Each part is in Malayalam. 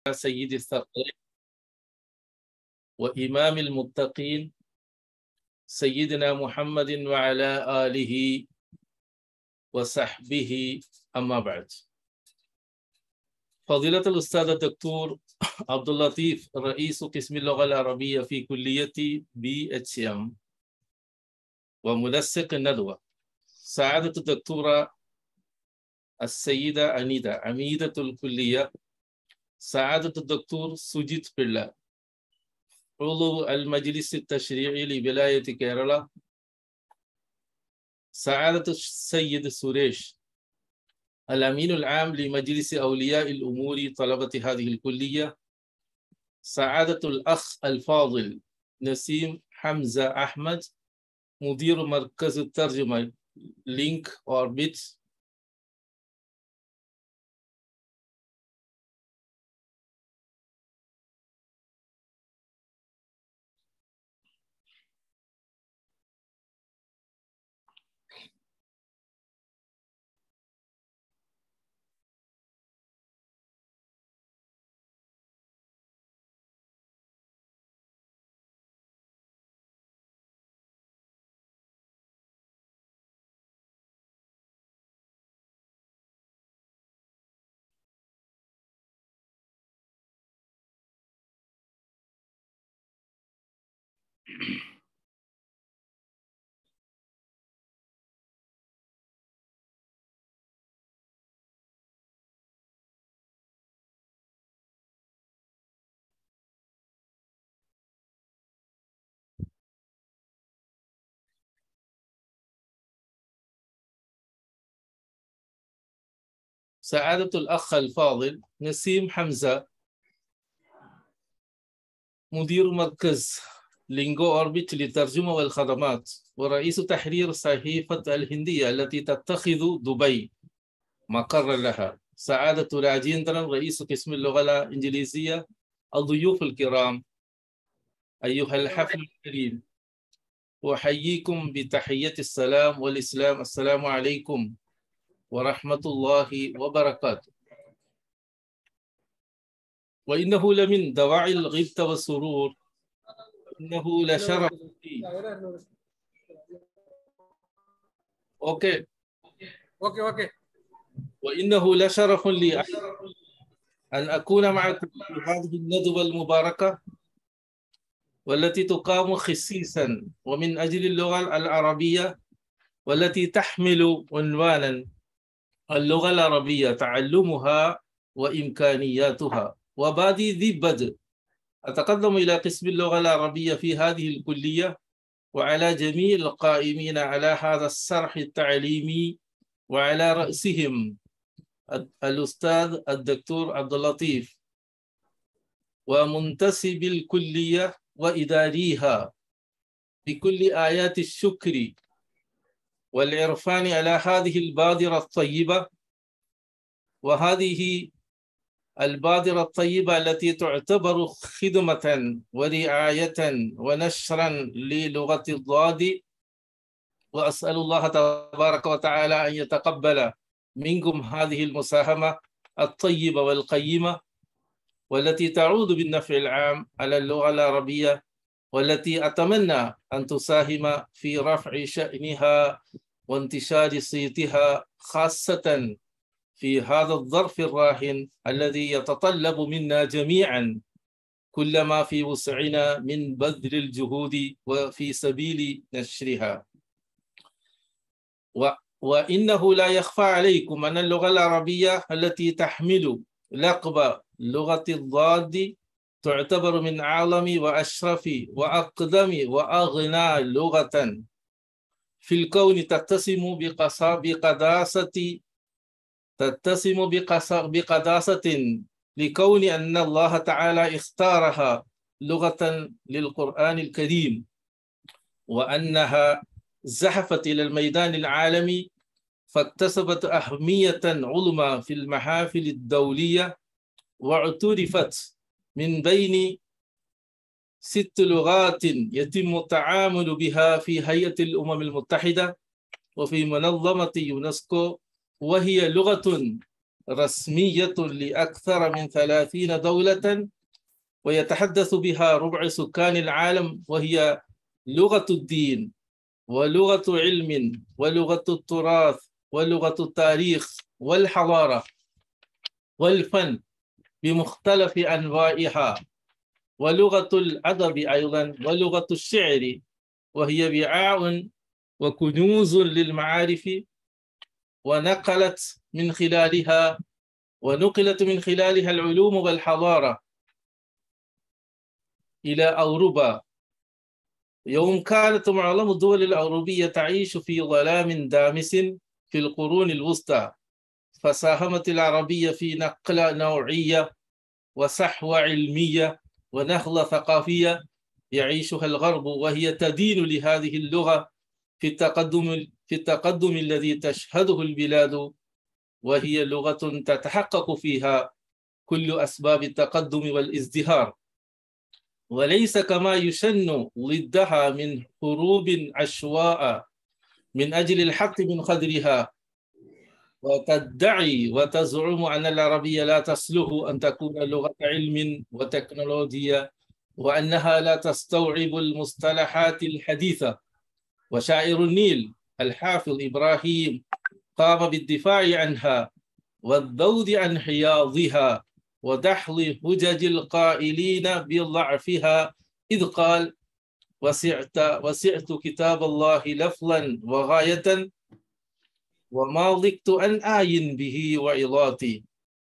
سيد الثقلين وإمام المتقين سيدنا محمد وعلى آله وصحبه أما بعد فضيلة الأستاذ الدكتور عبد اللطيف رئيس قسم اللغة العربية في كلية بي اتش ام ومنسق الندوة سعادة الدكتورة السيدة أنيدة عميدة الكلية سعادة الدكتور سجيت بيلا عضو المجلس التشريعي لولاية كيرلا سعادة السيد سوريش الأمين العام لمجلس أولياء الأمور طلبة هذه الكلية سعادة الأخ الفاضل نسيم حمزة أحمد مدير مركز الترجمة لينك أوربيت سعادة الأخ الفاضل نسيم حمزة مدير مركز لينجو أوربيت للترجمة والخدمات ورئيس تحرير صحيفة الهندية التي تتخذ دبي مقرا لها سعادة راجيندرا رئيس قسم اللغة الإنجليزية الضيوف الكرام أيها الحفل الكريم أحييكم بتحية السلام والإسلام السلام عليكم ورحمة الله وبركاته وإنه لمن دواعي الغبطة والسرور إنه لشرف لي أوكي اوكي اوكي وإنه لشرف لي أن أكون معكم في هذه الندوة المباركة والتي تقام خصيصا ومن أجل اللغة العربية والتي تحمل عنوانا اللغة العربية تعلمها وإمكانياتها وبادي ذي بدء أتقدم إلى قسم اللغة العربية في هذه الكلية وعلى جميع القائمين على هذا السرح التعليمي وعلى رأسهم الأستاذ الدكتور عبد اللطيف ومنتسب الكلية وإداريها بكل آيات الشكر والعرفان على هذه البادرة الطيبة وهذه البادرة الطيبة التي تعتبر خدمة ورعاية ونشرا للغة الضاد وأسأل الله تبارك وتعالى أن يتقبل منكم هذه المساهمة الطيبة والقيمة والتي تعود بالنفع العام على اللغة العربية والتي أتمنى أن تساهم في رفع شأنها وانتشار صيتها خاصة في هذا الظرف الراهن الذي يتطلب منا جميعا كل ما في وسعنا من بذل الجهود وفي سبيل نشرها و وإنه لا يخفى عليكم أن اللغة العربية التي تحمل لقب لغة الضاد تعتبر من أعظم وأشرف وأقدم وأغنى لغة في الكون تتسم بقداسة تتسم بقداسة لكون أن الله تعالى اختارها لغة للقرآن الكريم وأنها زحفت إلى الميدان العالمي فاكتسبت أهمية عظمى في المحافل الدولية واعترفت من بين ست لغات يتم التعامل بها في هيئة الأمم المتحدة وفي منظمة يونسكو وهي لغة رسمية لأكثر من ثلاثين دولة ويتحدث بها ربع سكان العالم وهي لغة الدين ولغة علم ولغة التراث ولغة التاريخ والحضارة والفن بمختلف أنواعها ولغة الأدب أيضا ولغة الشعر وهي وعاء وكنوز للمعارف ونقلت من خلالها ونقلت من خلالها العلوم والحضارة إلى أوروبا يوم كانت معظم الدول الأوروبية تعيش في ظلام دامس في القرون الوسطى فساهمت العربية في نقلة نوعية وصحوة علمية ونهضة ثقافية يعيشها الغرب وهي تدين لهذه اللغة في التقدم في التقدم الذي تشهده البلاد وهي لغة تتحقق فيها كل أسباب التقدم والازدهار وليس كما يشن ضدها من حروب عشواء من أجل الحق من قدرها وتدعي وتزعم أن العربية لا تصلح أن تكون لغة علم وتكنولوجيا وأنها لا تستوعب المصطلحات الحديثة وشاعر النيل الحافظ إبراهيم قام بالدفاع عنها والذود عن حياضها ودحض هجج القائلين بضعفها إذ قال وسعت وسعت كتاب الله لفظا وغاية وما ضقت أن آين به وعظاتي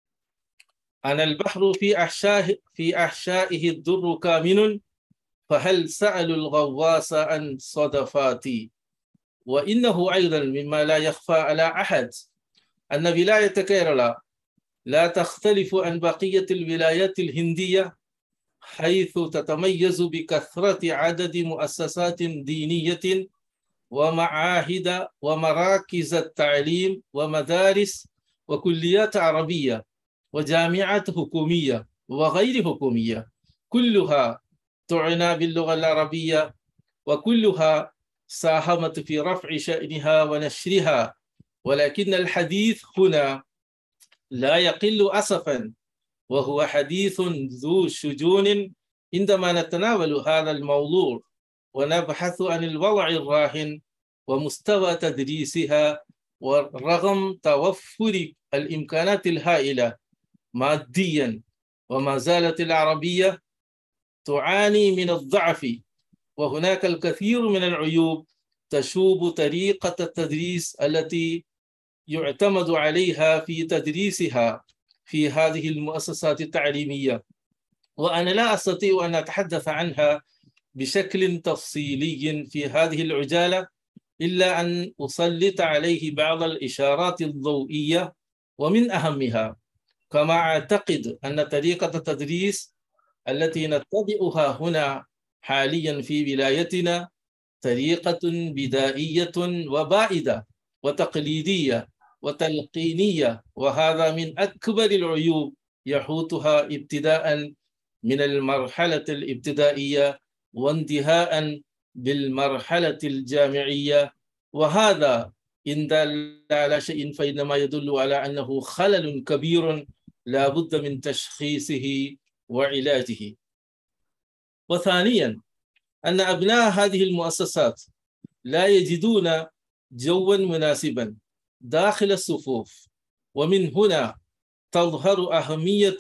أنا البحر في أحشائه في أحشائه الدر كامن فهل سألوا الغواص عن صدفاتي وإنه أيضا مما لا يخفى على أحد أن ولاية كيرلا لا تختلف عن بقية الولايات الهندية حيث تتميز بكثرة عدد مؤسسات دينية ومعاهد ومراكز التعليم ومدارس وكليات عربية وجامعات حكومية وغير حكومية كلها تعنى باللغة العربية وكلها ساهمت في رفع شأنها ونشرها ولكن الحديث هنا لا يقل أسفا وهو حديث ذو شجون عندما نتناول هذا الموضوع ونبحث عن الوضع الراهن ومستوى تدريسها ورغم توفر الإمكانات الهائلة ماديا وما زالت العربية تعاني من الضعف وهناك الكثير من العيوب تشوب طريقة التدريس التي يعتمد عليها في تدريسها في هذه المؤسسات التعليمية وأنا لا أستطيع أن أتحدث عنها بشكل تفصيلي في هذه العجالة إلا أن أسلط عليه بعض الإشارات الضوئية ومن أهمها كما أعتقد أن طريقة التدريس التي نتبعها هنا حاليا في ولايتنا طريقة بدائية وبائدة وتقليدية وتلقينية وهذا من أكبر العيوب يحوطها ابتداء من المرحلة الابتدائية وانتهاء بالمرحلة الجامعية وهذا إن دل على شيء فإنما يدل على أنه خلل كبير لا بد من تشخيصه وعلاجه وثانيا أن أبناء هذه المؤسسات لا يجدون جوا مناسبا داخل الصفوف ومن هنا تظهر أهمية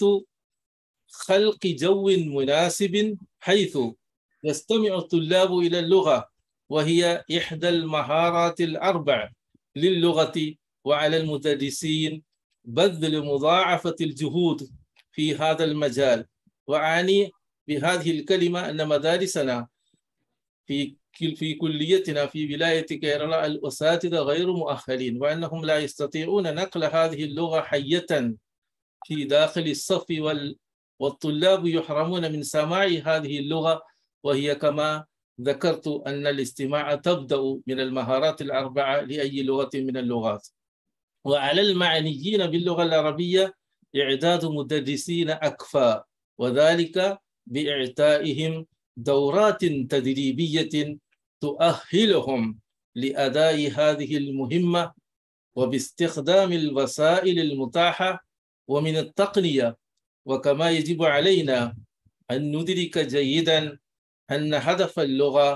خلق جو مناسب حيث يستمع الطلاب إلى اللغة وهي إحدى المهارات الأربع للغة وعلى المدرسين بذل مضاعفة الجهود في هذا المجال وأعني بهذه الكلمة أن مدارسنا في في كليتنا في ولاية كيرلا الأساتذة غير مؤهلين وأنهم لا يستطيعون نقل هذه اللغة حية في داخل الصف وال والطلاب يحرمون من سماع هذه اللغة وهي كما ذكرت أن الاستماع تبدأ من المهارات الأربعة لأي لغة من اللغات وعلى المعنيين باللغة العربية إعداد مدرسين أكفى وذلك بإعطائهم دورات تدريبية تؤهلهم لأداء هذه المهمة وباستخدام الوسائل المتاحة ومن التقنية وكما يجب علينا أن ندرك جيدا أن هدف اللغة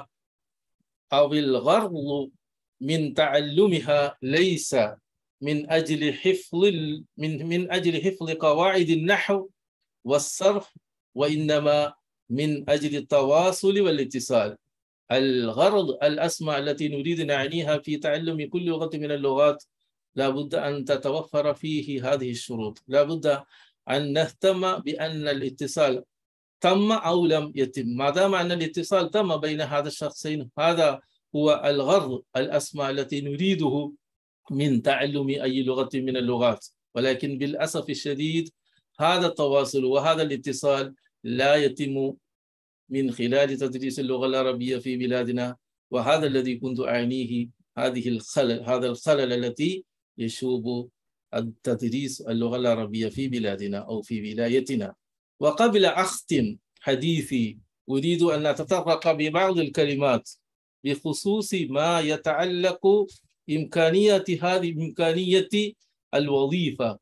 أو الغرض من تعلمها ليس من أجل حفظ ال- من من أجل حفظ قواعد النحو والصرف وإنما من أجل التواصل والاتصال الغرض الأسمى التي نريد نعنيها في تعلم كل لغة من اللغات لا بد أن تتوفر فيه هذه الشروط لا بد أن نهتم بأن الاتصال تم أو لم يتم ما دام أن الاتصال تم بين هذا الشخصين هذا هو الغرض الأسمى التي نريده من تعلم أي لغة من اللغات ولكن بالأسف الشديد هذا التواصل وهذا الاتصال لا يتم من خلال تدريس اللغة العربية في بلادنا وهذا الذي كنت أعنيه هذه الخلل هذا الخلل التي يشوب التدريس اللغة العربية في بلادنا أو في ولايتنا وقبل أختم حديثي أريد أن أتطرق ببعض الكلمات بخصوص ما يتعلق إمكانية هذه إمكانية الوظيفة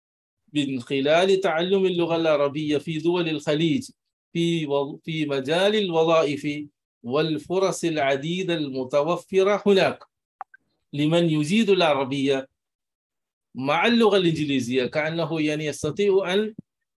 من خلال تعلم اللغة العربية في دول الخليج في و- في مجال الوظائف والفرص العديدة المتوفرة هناك لمن يجيد العربية مع اللغة الإنجليزية كأنه يعني يستطيع أن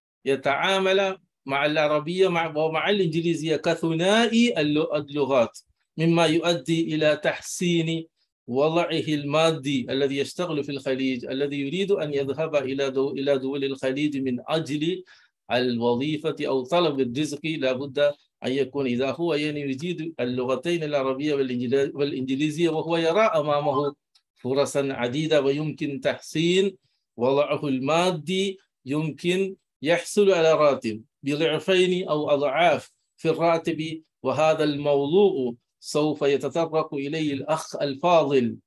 يتعامل مع العربية مع ومع الإنجليزية كثنائي الل- اللغات مما يؤدي إلى تحسين وضعه المادي الذي يشتغل في الخليج الذي يريد أن يذهب إلى دو إلى دول الخليج من أجل الوظيفة أو طلب الرزق لابد أن يكون إذا هو يعني يجيد اللغتين العربية والإنجلا- والإنجليزية وهو يرى أمامه فرصا عديدة ويمكن تحسين وضعه المادي يمكن يحصل على راتب بضعفين أو أضعاف في الراتب وهذا الموضوع سوف يتطرق إليه الأخ الفاضل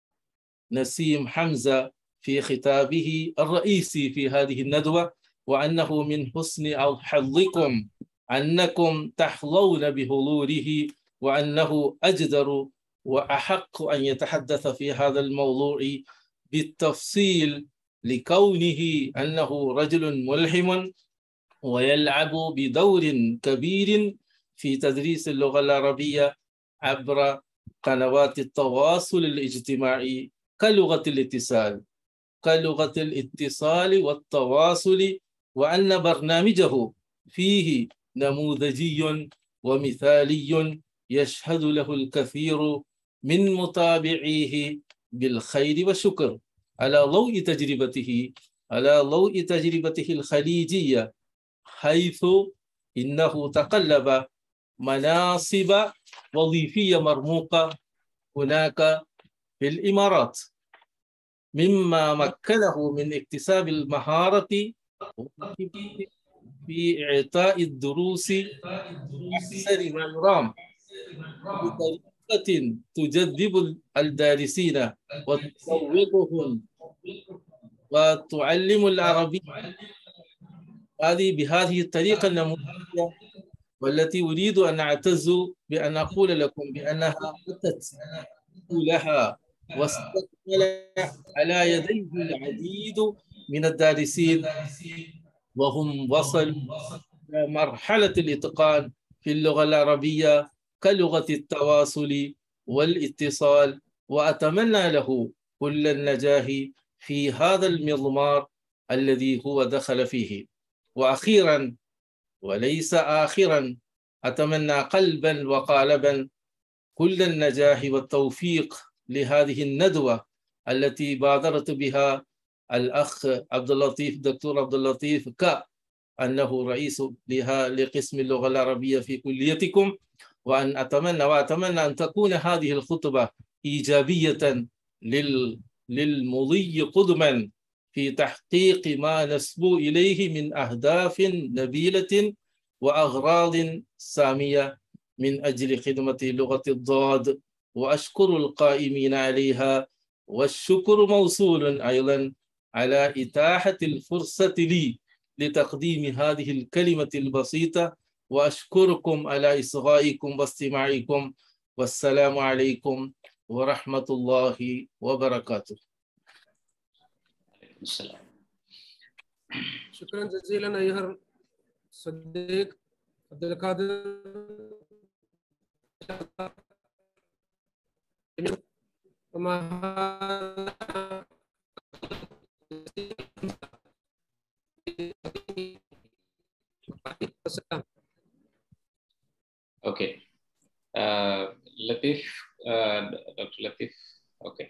نسيم حمزة في خطابه الرئيسي في هذه الندوة وأنه من حسن أو حظكم أنكم تحظون بحضوره وأنه أجدر وأحق أن يتحدث في هذا الموضوع بالتفصيل لكونه أنه رجل ملهم ويلعب بدور كبير في تدريس اللغة العربية عبر قنوات التواصل الاجتماعي كلغة الاتصال كلغة الاتصال والتواصل وأن برنامجه فيه نموذجي ومثالي يشهد له الكثير من متابعيه بالخير والشكر على ضوء تجربته على ضوء تجربته الخليجية حيث إنه تقلب مناصب وظيفية مرموقة هناك في الإمارات مما مكنه من اكتساب المهارة في إعطاء الدروس أحسن ما يرام بطريقة تجذب الدارسين وتسوقهم وتعلم العربية هذه بهذه الطريقة النموذجية والتي أريد أن أعتز بأن أقول لكم بأنها أتت لها واستكمل على يديه العديد من الدارسين وهم وصلوا إلى مرحلة الإتقان في اللغة العربية كلغة التواصل والاتصال وأتمنى له كل النجاح في هذا المضمار الذي هو دخل فيه وأخيرا وليس آخرا أتمنى قلبا وقالبا كل النجاح والتوفيق لهذه الندوة التي بادرت بها الأخ عبد اللطيف دكتور عبد اللطيف كأنه رئيس لها لقسم اللغة العربية في كليتكم وأن أتمنى وأتمنى أن تكون هذه الخطبة إيجابية لل للمضي قدما في تحقيق ما نسبو إليه من أهداف نبيلة وأغراض سامية من أجل خدمة لغة الضاد وأشكر القائمين عليها والشكر موصول أيضا على إتاحة الفرصة لي لتقديم هذه الكلمة البسيطة وأشكركم على إصغائكم واستماعكم والسلام عليكم ورحمة الله وبركاته السلام شكرا جزيلا ايها الصديق عبد القادر وما هذا السلام okay Latheef doctor Latheef okay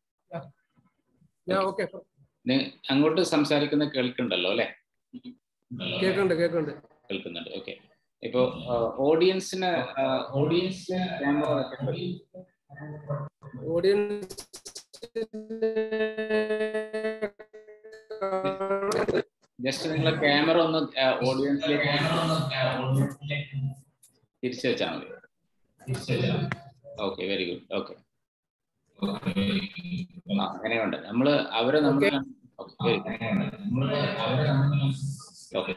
يا اوكي അങ്ങോട്ട് സംസാരിക്കുന്ന കേൾക്കുന്നുണ്ടല്ലോ അല്ലെ കേൾക്കുന്നുണ്ട് കേൾക്കുന്നുണ്ട് കേൾക്കുന്നുണ്ട് ഓക്കെ ഇപ്പോ ഓഡിയൻസിന് ഓഡിയൻസിന് ക്യാമറ ഓഡിയൻസ് ജസ്റ്റ് നിങ്ങളെ ക്യാമറ ഒന്ന് ഓഡിയൻസിലേക്ക് തിരിച്ചു വെച്ചാൽ മതി ഓക്കെ വെരി ഗുഡ് ഓക്കെ ആ അങ്ങനെയുണ്ട് നമ്മള് അവരെ നമ്മൾ ഓക്കെ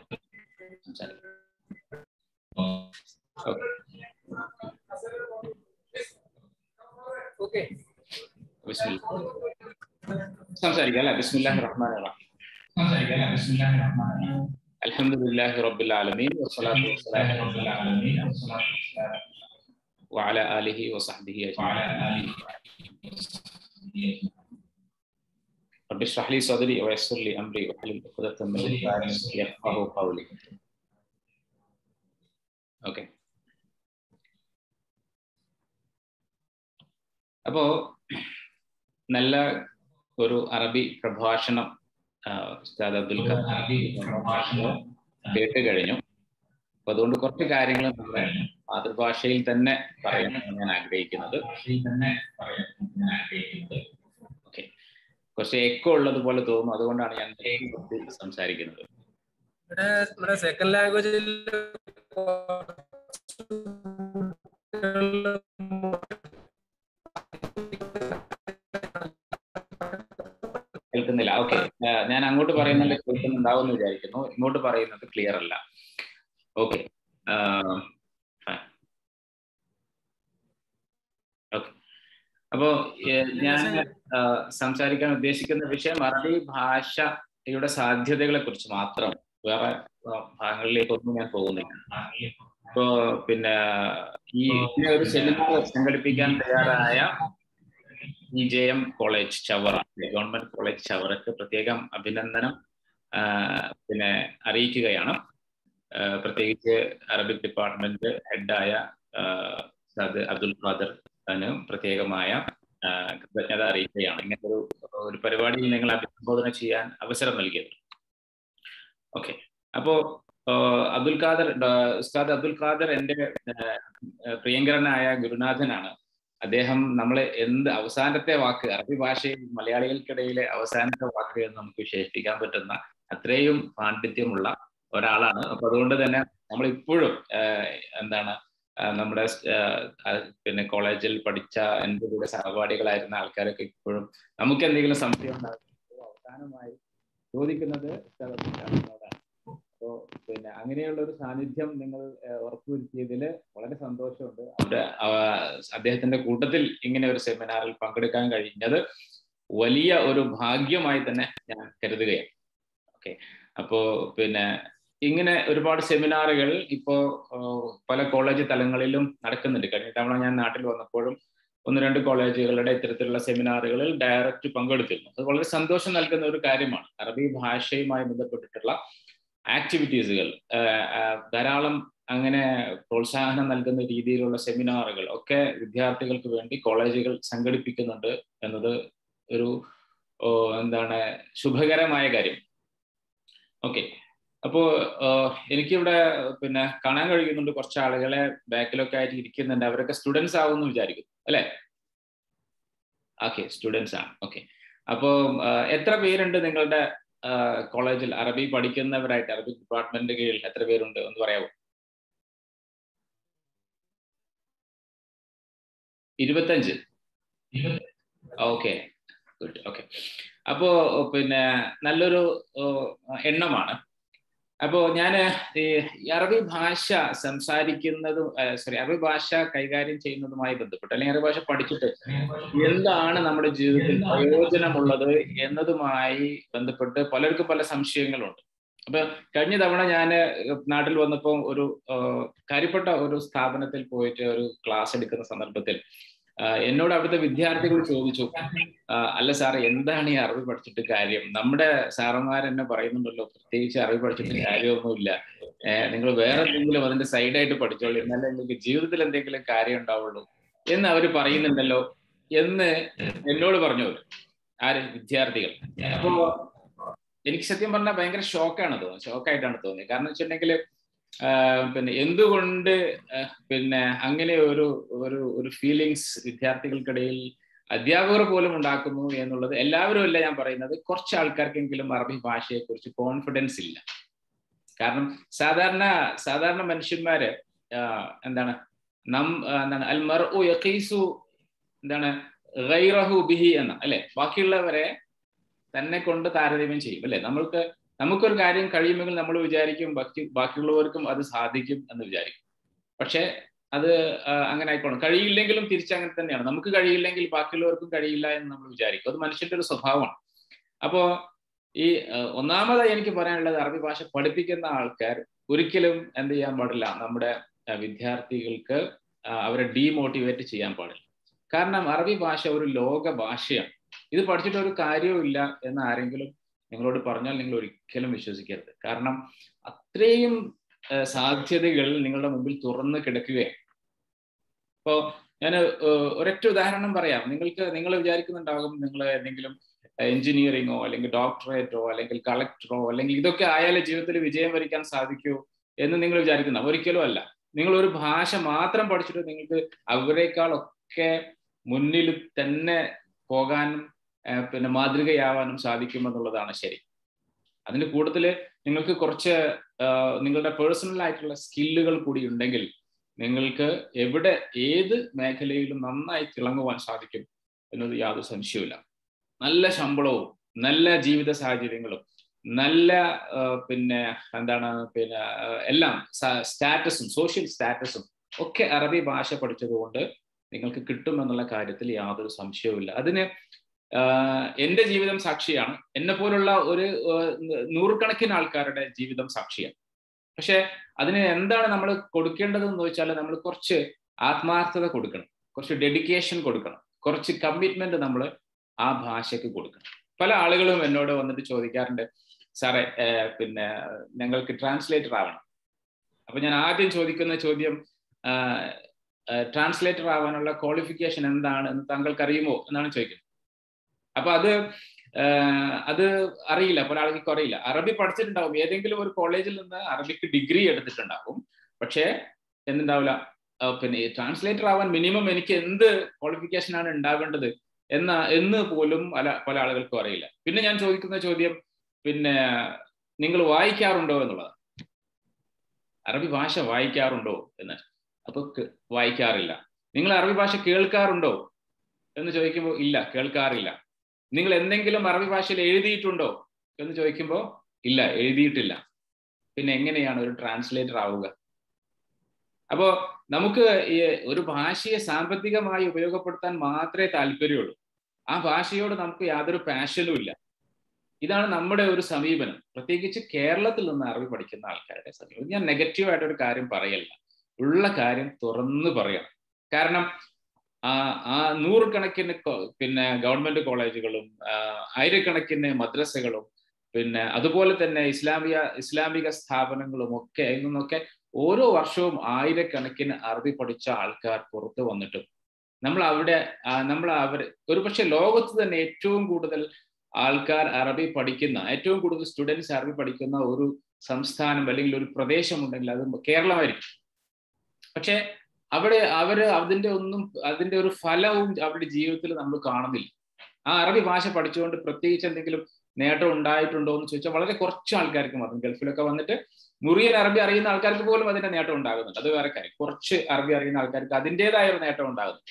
ഓക്കെ സംസാരിക്കാം അല്ലെ ബിസ്മില്ലാഹി റഹ്മാൻ റഹീം الحمد لله رب العالمين والصلاة والسلام على العالمين وعلى آله وصحبه أجمعين رب اشرح لي صدري ويسر لي أمري واحلل عقدة من لساني يفقه قولي ഓക്കെ അപ്പോ നല്ല ഒരു അറബി പ്രഭാഷണം ഉസ്താദ് അബ്ദുൽ പ്രഭാഷണം കേട്ട് കഴിഞ്ഞു അപ്പൊ അതുകൊണ്ട് കുറച്ച് കാര്യങ്ങൾ നമ്മുടെ മാതൃഭാഷയിൽ തന്നെ പറയാനാണ് ഞാൻ ആഗ്രഹിക്കുന്നത് ഓക്കെ കുറച്ച് എക്കോ ഉള്ളത് പോലെ തോന്നുന്നു അതുകൊണ്ടാണ് ഞാൻ സംസാരിക്കുന്നത് ഇവിടെ നമ്മുടെ സെക്കൻഡ് ലാംഗ്വേജിൽ കേൾക്കുന്നില്ല ഓക്കെ ഞാൻ അങ്ങോട്ട് പറയുന്നത് കേൾക്കുന്നുണ്ടാവും എന്ന് വിചാരിക്കുന്നു ഇങ്ങോട്ട് പറയുന്നത് ക്ലിയർ അല്ല ഓക്കെ ഓക്കെ അപ്പോ ഞാൻ സംസാരിക്കാൻ ഉദ്ദേശിക്കുന്ന വിഷയം അറബി ഭാഷയുടെ സാധ്യതകളെ കുറിച്ച് മാത്രം വേറെ ഭാഗങ്ങളിലേക്കൊന്നും ഞാൻ പോകുന്നില്ല ഇപ്പോ പിന്നെ ഈ ഇങ്ങനെ ഒരു സെമിനാർ സംഘടിപ്പിക്കാൻ തയ്യാറായ E J M college Chavara government college ചവറക്ക് പ്രത്യേകം അഭിനന്ദനം പിന്നെ അറിയിക്കുകയാണ് പ്രത്യേകിച്ച് അറബിക് ഡിപ്പാർട്ട്മെന്റ് ഹെഡായ സദ് അബ്ദുൽ ഖാദർ പ്രത്യേകമായ കൃതജ്ഞത അറിയിക്കുകയാണ് ഇങ്ങനത്തെ ഒരു ഒരു പരിപാടിയിൽ നിങ്ങൾ അഭിസംബോധന ചെയ്യാൻ അവസരം നൽകിയത് ഓക്കെ അപ്പോ അബ്ദുൽ ഖാദർ ഉസ്താദ് അബ്ദുൽ ഖാദർ എൻ്റെ പ്രിയങ്കരനായ ഗുരുനാഥനാണ് അദ്ദേഹം നമ്മൾ എന്ത് അവസാനത്തെ വാക്ക് അറബി ഭാഷയിൽ മലയാളികൾക്കിടയിലെ അവസാനത്തെ വാക്ക് എന്ന് നമുക്ക് വിശേഷിപ്പിക്കാൻ പറ്റുന്ന അത്രയും പാണ്ഡിത്യമുള്ള ഒരാളാണ് അപ്പൊ അതുകൊണ്ട് തന്നെ നമ്മൾ ഇപ്പോഴും എന്താണ് നമ്മുടെ പിന്നെ കോളേജിൽ പഠിച്ച എൻ്റെ കൂടെ സഹപാഠികളായിരുന്ന ആൾക്കാരൊക്കെ ഇപ്പോഴും നമുക്ക് എന്തെങ്കിലും സംശയം ഉണ്ടാകുമ്പോൾ അവസാനമായി ചോദിക്കുന്നത് അപ്പോ പിന്നെ അങ്ങനെയുള്ള ഒരു സാന്നിധ്യം നിങ്ങൾ ഉറപ്പുവരുത്തിയതിൽ വളരെ സന്തോഷമുണ്ട് അവിടെ അദ്ദേഹത്തിന്റെ കൂട്ടത്തിൽ ഇങ്ങനെ ഒരു സെമിനാറിൽ പങ്കെടുക്കാൻ കഴിഞ്ഞത് വലിയ ഒരു ഭാഗ്യമായി തന്നെ ഞാൻ കരുതുകയാണ് ഓക്കെ അപ്പോ പിന്നെ ഇങ്ങനെ ഒരുപാട് സെമിനാറുകൾ ഇപ്പോ പല കോളേജ് തലങ്ങളിലും നടക്കുന്നുണ്ട് കഴിഞ്ഞ തവണ ഞാൻ നാട്ടിൽ വന്നപ്പോഴും ഒന്ന് രണ്ട് കോളേജുകളുടെ ഇത്തരത്തിലുള്ള സെമിനാറുകളിൽ ഡയറക്റ്റ് പങ്കെടുത്തിരുന്നു അത് വളരെ സന്തോഷം നൽകുന്ന ഒരു കാര്യമാണ് അറബി ഭാഷയുമായി ബന്ധപ്പെട്ടിട്ടുള്ള ആക്ടിവിറ്റീസുകൾ ധാരാളം അങ്ങനെ പ്രോത്സാഹനം നൽകുന്ന രീതിയിലുള്ള സെമിനാറുകൾ ഒക്കെ വിദ്യാർത്ഥികൾക്ക് വേണ്ടി കോളേജുകൾ സംഘടിപ്പിക്കുന്നുണ്ട് എന്നത് ഒരു എന്താണ് ശുഭകരമായ കാര്യം ഓക്കെ അപ്പോ എനിക്കിവിടെ പിന്നെ കാണാൻ കഴിയുന്നുണ്ട് കുറച്ച് ആളുകളെ ബാക്കിലൊക്കെ ആയിട്ട് ഇരിക്കുന്നുണ്ട് അവരൊക്കെ സ്റ്റുഡൻസ് ആവുമെന്ന് വിചാരിക്കുന്നു അല്ലെ ഓക്കെ സ്റ്റുഡൻസ് ആണ് ഓക്കെ അപ്പോ എത്ര പേരുണ്ട് നിങ്ങളുടെ കോളേജിൽ അറബി പഠിക്കുന്നവരായിട്ട് അറബി ഡിപ്പാർട്ട്മെന്റ് കീഴിൽ എത്ര പേരുണ്ട് എന്ന് പറയാമോ ഇരുപത്തഞ്ച് ഓക്കെ ഗുഡ് ഓക്കെ അപ്പോ പിന്നെ നല്ലൊരു എണ്ണമാണ് അപ്പോ ഞാൻ ഈ അറബി ഭാഷ സംസാരിക്കുന്നതും സോറി അറബി ഭാഷ കൈകാര്യം ചെയ്യുന്നതുമായി ബന്ധപ്പെട്ട് അല്ലെങ്കിൽ അറബി ഭാഷ പഠിച്ചിട്ട് എന്താണ് നമ്മുടെ ജീവിതത്തിൽ പ്രയോജനമുള്ളത് എന്നതുമായി ബന്ധപ്പെട്ട് പലർക്കും പല സംശയങ്ങളുണ്ട് അപ്പൊ കഴിഞ്ഞ തവണ ഞാൻ നാട്ടിൽ വന്നപ്പോൾ ഒരു ആ, കാര്യപ്പെട്ട ഒരു സ്ഥാപനത്തിൽ പോയിട്ട് ഒരു ക്ലാസ് എടുക്കുന്ന സന്ദർഭത്തിൽ ആ, എന്നോട് അവിടുത്തെ വിദ്യാർത്ഥികൾ ചോദിച്ചു ആ, അല്ല സാർ എന്താണ് ഈ അറിവ് പഠിച്ചിട്ട് കാര്യം നമ്മുടെ സാറന്മാർ എന്നെ പറയുന്നുണ്ടല്ലോ പ്രത്യേകിച്ച് അറിവ് പഠിച്ചിട്ട് കാര്യമൊന്നുമില്ല ഏഹ് നിങ്ങൾ വേറെ എന്തെങ്കിലും അതിന്റെ സൈഡായിട്ട് പഠിച്ചോളൂ എന്നാലേ നിങ്ങൾക്ക് ജീവിതത്തിൽ എന്തെങ്കിലും കാര്യം ഉണ്ടാവുള്ളൂ എന്ന് അവർ പറയുന്നുണ്ടല്ലോ എന്ന് എന്നോട് പറഞ്ഞു അവര് ആര് വിദ്യാർത്ഥികൾ അപ്പോ എനിക്ക് സത്യം പറഞ്ഞാൽ ഭയങ്കര ഷോക്കാണ് തോന്നുന്നത് ഷോക്കായിട്ടാണ് തോന്നിയത് കാരണം വെച്ചിട്ടുണ്ടെങ്കിൽ പിന്നെ എന്തുകൊണ്ട് ആഹ് പിന്നെ അങ്ങനെ ഒരു ഒരു ഒരു ഫീലിങ്സ് വിദ്യാർത്ഥികൾക്കിടയിൽ അധ്യാപകർ പോലും ഉണ്ടാക്കുന്നു എന്നുള്ളത് എല്ലാവരും അല്ല ഞാൻ പറയുന്നത് കുറച്ച് ആൾക്കാർക്കെങ്കിലും അറബി ഭാഷയെ കുറിച്ച് കോൺഫിഡൻസ് ഇല്ല കാരണം സാധാരണ സാധാരണ മനുഷ്യന്മാര് ആഹ് എന്താണ് നം ആഹ് എന്താണ് അൽ മർ യഖീസു എന്താണ് ഗൈറഹു ബിഹി എന്ന അല്ലെ ബാക്കിയുള്ളവരെ തന്നെ കൊണ്ട് താരതമ്യം ചെയ്യും അല്ലെ നമ്മൾക്ക് നമുക്കൊരു കാര്യം കഴിയുമെങ്കിൽ നമ്മൾ വിചാരിക്കും ബാക്കി ബാക്കിയുള്ളവർക്കും അത് സാധിക്കും എന്ന് വിചാരിക്കും പക്ഷെ അത് ആ, അങ്ങനെ ആയിക്കോണം കഴിയില്ലെങ്കിലും തിരിച്ചങ്ങനെ തന്നെയാണ് നമുക്ക് കഴിയില്ലെങ്കിൽ ബാക്കിയുള്ളവർക്കും കഴിയില്ല എന്ന് നമ്മൾ വിചാരിക്കും അത് മനുഷ്യന്റെ ഒരു സ്വഭാവമാണ് അപ്പോ ഈ ആ, ഒന്നാമതായി എനിക്ക് പറയാനുള്ളത് അറബി ഭാഷ പഠിപ്പിക്കുന്ന ആൾക്കാർ ഒരിക്കലും എന്ത് ചെയ്യാൻ പാടില്ല നമ്മുടെ ആ, വിദ്യാർത്ഥികൾക്ക് ആ, അവരെ ഡീമോട്ടിവേറ്റ് ചെയ്യാൻ പാടില്ല കാരണം അറബി ഭാഷ ഒരു ലോക ഭാഷയാണ് ഇത് പഠിച്ചിട്ട് ഒരു കാര്യവും ഇല്ല എന്ന് ആരെങ്കിലും നിങ്ങളോട് പറഞ്ഞാൽ നിങ്ങൾ ഒരിക്കലും വിശ്വസിക്കരുത് കാരണം അത്രയും ആ, സാധ്യതകൾ നിങ്ങളുടെ മുമ്പിൽ തുറന്ന് കിടക്കുകയാണ് ഇപ്പോ ഞാൻ ഒരൊറ്റ ഉദാഹരണം പറയാം നിങ്ങൾക്ക് നിങ്ങൾ വിചാരിക്കുന്നുണ്ടാകും നിങ്ങൾ എന്തെങ്കിലും എഞ്ചിനീയറിങ്ങോ അല്ലെങ്കിൽ ഡോക്ടറേറ്റോ അല്ലെങ്കിൽ കളക്ടറോ അല്ലെങ്കിൽ ഇതൊക്കെ ആയാലേ ജീവിതത്തിൽ വിജയം വരിക്കാൻ സാധിക്കൂ എന്ന് നിങ്ങൾ വിചാരിക്കുന്ന ഒരിക്കലും അല്ല നിങ്ങൾ ഒരു ഭാഷ മാത്രം പഠിച്ചിട്ട് നിങ്ങൾക്ക് അവരെക്കാളൊക്കെ മുന്നിൽ തന്നെ പോകാനും ആ, പിന്നെ മാതൃകയാവാനും സാധിക്കുമെന്നുള്ളതാണ് ശരി അതിന് കൂടുതൽ നിങ്ങൾക്ക് കുറച്ച് ആ, നിങ്ങളുടെ പേഴ്സണൽ ആയിട്ടുള്ള സ്കില്ലുകൾ കൂടി ഉണ്ടെങ്കിൽ നിങ്ങൾക്ക് എവിടെ ഏത് മേഖലയിലും നന്നായി തിളങ്ങുവാൻ സാധിക്കും എന്നത് യാതൊരു സംശയവുമില്ല നല്ല ശമ്പളവും നല്ല ജീവിത സാഹചര്യങ്ങളും നല്ല ആ, പിന്നെ എന്താണ് പിന്നെ ആ, എല്ലാം സ്റ്റാറ്റസും സോഷ്യൽ സ്റ്റാറ്റസും ഒക്കെ അറബി ഭാഷ പഠിച്ചതുകൊണ്ട് നിങ്ങൾക്ക് കിട്ടുമെന്നുള്ള കാര്യത്തിൽ യാതൊരു സംശയവുമില്ല അതിന് ആഹ് എന്റെ ജീവിതം സാക്ഷിയാണ് എന്നെ പോലുള്ള ഒരു ആഹ് നൂറുകണക്കിന് ആൾക്കാരുടെ ജീവിതം സാക്ഷിയാണ് പക്ഷെ അതിന് എന്താണ് നമ്മൾ കൊടുക്കേണ്ടത് എന്ന് ചോദിച്ചാൽ നമ്മൾ കുറച്ച് ആത്മാർത്ഥത കൊടുക്കണം കുറച്ച് ഡെഡിക്കേഷൻ കൊടുക്കണം കുറച്ച് കമ്മിറ്റ്മെന്റ് നമ്മൾ ആ ഭാഷയ്ക്ക് കൊടുക്കണം പല ആളുകളും എന്നോട് വന്നിട്ട് ചോദിക്കാറുണ്ട് സാറേ ഏഹ് പിന്നെ ഞങ്ങൾക്ക് ട്രാൻസ്ലേറ്റർ ആവണം അപ്പൊ ഞാൻ ആദ്യം ചോദിക്കുന്ന ചോദ്യം ട്രാൻസ്ലേറ്റർ ആവാനുള്ള ക്വാളിഫിക്കേഷൻ എന്താണ് എന്ന് താങ്കൾക്ക് അറിയുമോ എന്നാണ് ചോദിക്കുന്നത് അപ്പൊ അത് ആഹ് അത് അറിയില്ല പല ആളുകൾക്ക് അറിയില്ല അറബി പഠിച്ചിട്ടുണ്ടാവും ഏതെങ്കിലും ഒരു കോളേജിൽ നിന്ന് അറബിക്ക് ഡിഗ്രി എടുത്തിട്ടുണ്ടാവും പക്ഷേ എന്തുണ്ടാവില്ല ആഹ് പിന്നെ ട്രാൻസ്ലേറ്റർ ആവാൻ മിനിമം എനിക്ക് എന്ത് ക്വാളിഫിക്കേഷൻ ആണ് ഉണ്ടാവേണ്ടത് എന്ന എന്ന് പോലും പല പല ആളുകൾക്കും അറിയില്ല പിന്നെ ഞാൻ ചോദിക്കുന്ന ചോദ്യം പിന്നെ നിങ്ങൾ വായിക്കാറുണ്ടോ എന്നുള്ളതാണ് അറബി ഭാഷ വായിക്കാറുണ്ടോ എന്ന് അപ്പൊ ക- വായിക്കാറില്ല നിങ്ങൾ അറബി ഭാഷ കേൾക്കാറുണ്ടോ എന്ന് ചോദിക്കുമ്പോൾ ഇല്ല കേൾക്കാറില്ല നിങ്ങൾ എന്തെങ്കിലും അറബി ഭാഷയിൽ എഴുതിയിട്ടുണ്ടോ എന്ന് ചോദിക്കുമ്പോൾ ഇല്ല എഴുതിയിട്ടില്ല പിന്നെ എങ്ങനെയാണ് ഒരു ട്രാൻസ്ലേറ്റർ ആവുക അപ്പോ നമുക്ക് ഈ ഒരു ഭാഷയെ സാമ്പത്തികമായി ഉപയോഗപ്പെടുത്താൻ മാത്രമേ താല്പര്യമുള്ളൂ ആ ഭാഷയോട് നമുക്ക് യാതൊരു പാഷനും ഇല്ല ഇതാണ് നമ്മുടെ ഒരു സമീപനം പ്രത്യേകിച്ച് കേരളത്തിൽ നിന്ന് അറബി പഠിക്കുന്ന ആൾക്കാരുടെ സമീപനം ഞാൻ നെഗറ്റീവായിട്ട് ഒരു കാര്യം പറയല്ല ഉള്ള കാര്യം തുറന്നു പറയണം കാരണം ആ ആ നൂറുകണക്കിന് കൊ- പിന്നെ ഗവൺമെന്റ് കോളേജുകളും ആ, ആയിരക്കണക്കിന് മദ്രസകളും പിന്നെ അതുപോലെ തന്നെ ഇസ്ലാമിക ഇസ്ലാമിക സ്ഥാപനങ്ങളും ഒക്കെ അതിൽ നിന്നൊക്കെ ഓരോ വർഷവും ആയിരക്കണക്കിന് അറബി പഠിച്ച ആൾക്കാർ പുറത്തു വന്നിട്ടും നമ്മൾ അവിടെ ആ, നമ്മൾ അവർ ഒരുപക്ഷെ ലോകത്ത് തന്നെ ഏറ്റവും കൂടുതൽ ആൾക്കാർ അറബി പഠിക്കുന്ന ഏറ്റവും കൂടുതൽ സ്റ്റുഡൻസ് അറബി പഠിക്കുന്ന ഒരു സംസ്ഥാനം അല്ലെങ്കിൽ ഒരു പ്രദേശമുണ്ടെങ്കിൽ അത് കേരളമായിരിക്കും പക്ഷെ അവിടെ അവര് അതിന്റെ ഒന്നും അതിന്റെ ഒരു ഫലവും അവരുടെ ജീവിതത്തിൽ നമ്മൾ കാണുന്നില്ല ആ അറബി ഭാഷ പഠിച്ചുകൊണ്ട് പ്രത്യേകിച്ച് എന്തെങ്കിലും നേട്ടം ഉണ്ടായിട്ടുണ്ടോ എന്ന് ചോദിച്ചാൽ വളരെ കുറച്ച് ആൾക്കാർക്ക് മാത്രം ഗൾഫിലൊക്കെ വന്നിട്ട് മുറിയൻ അറബി അറിയുന്ന ആൾക്കാർക്ക് പോലും അതിന്റെ നേട്ടം ഉണ്ടാകുന്നുണ്ട് അത് വേറെ കാര്യം കുറച്ച് അറബി അറിയുന്ന ആൾക്കാർക്ക് അതിൻ്റെതായ ഒരു നേട്ടം ഉണ്ടാകുന്നു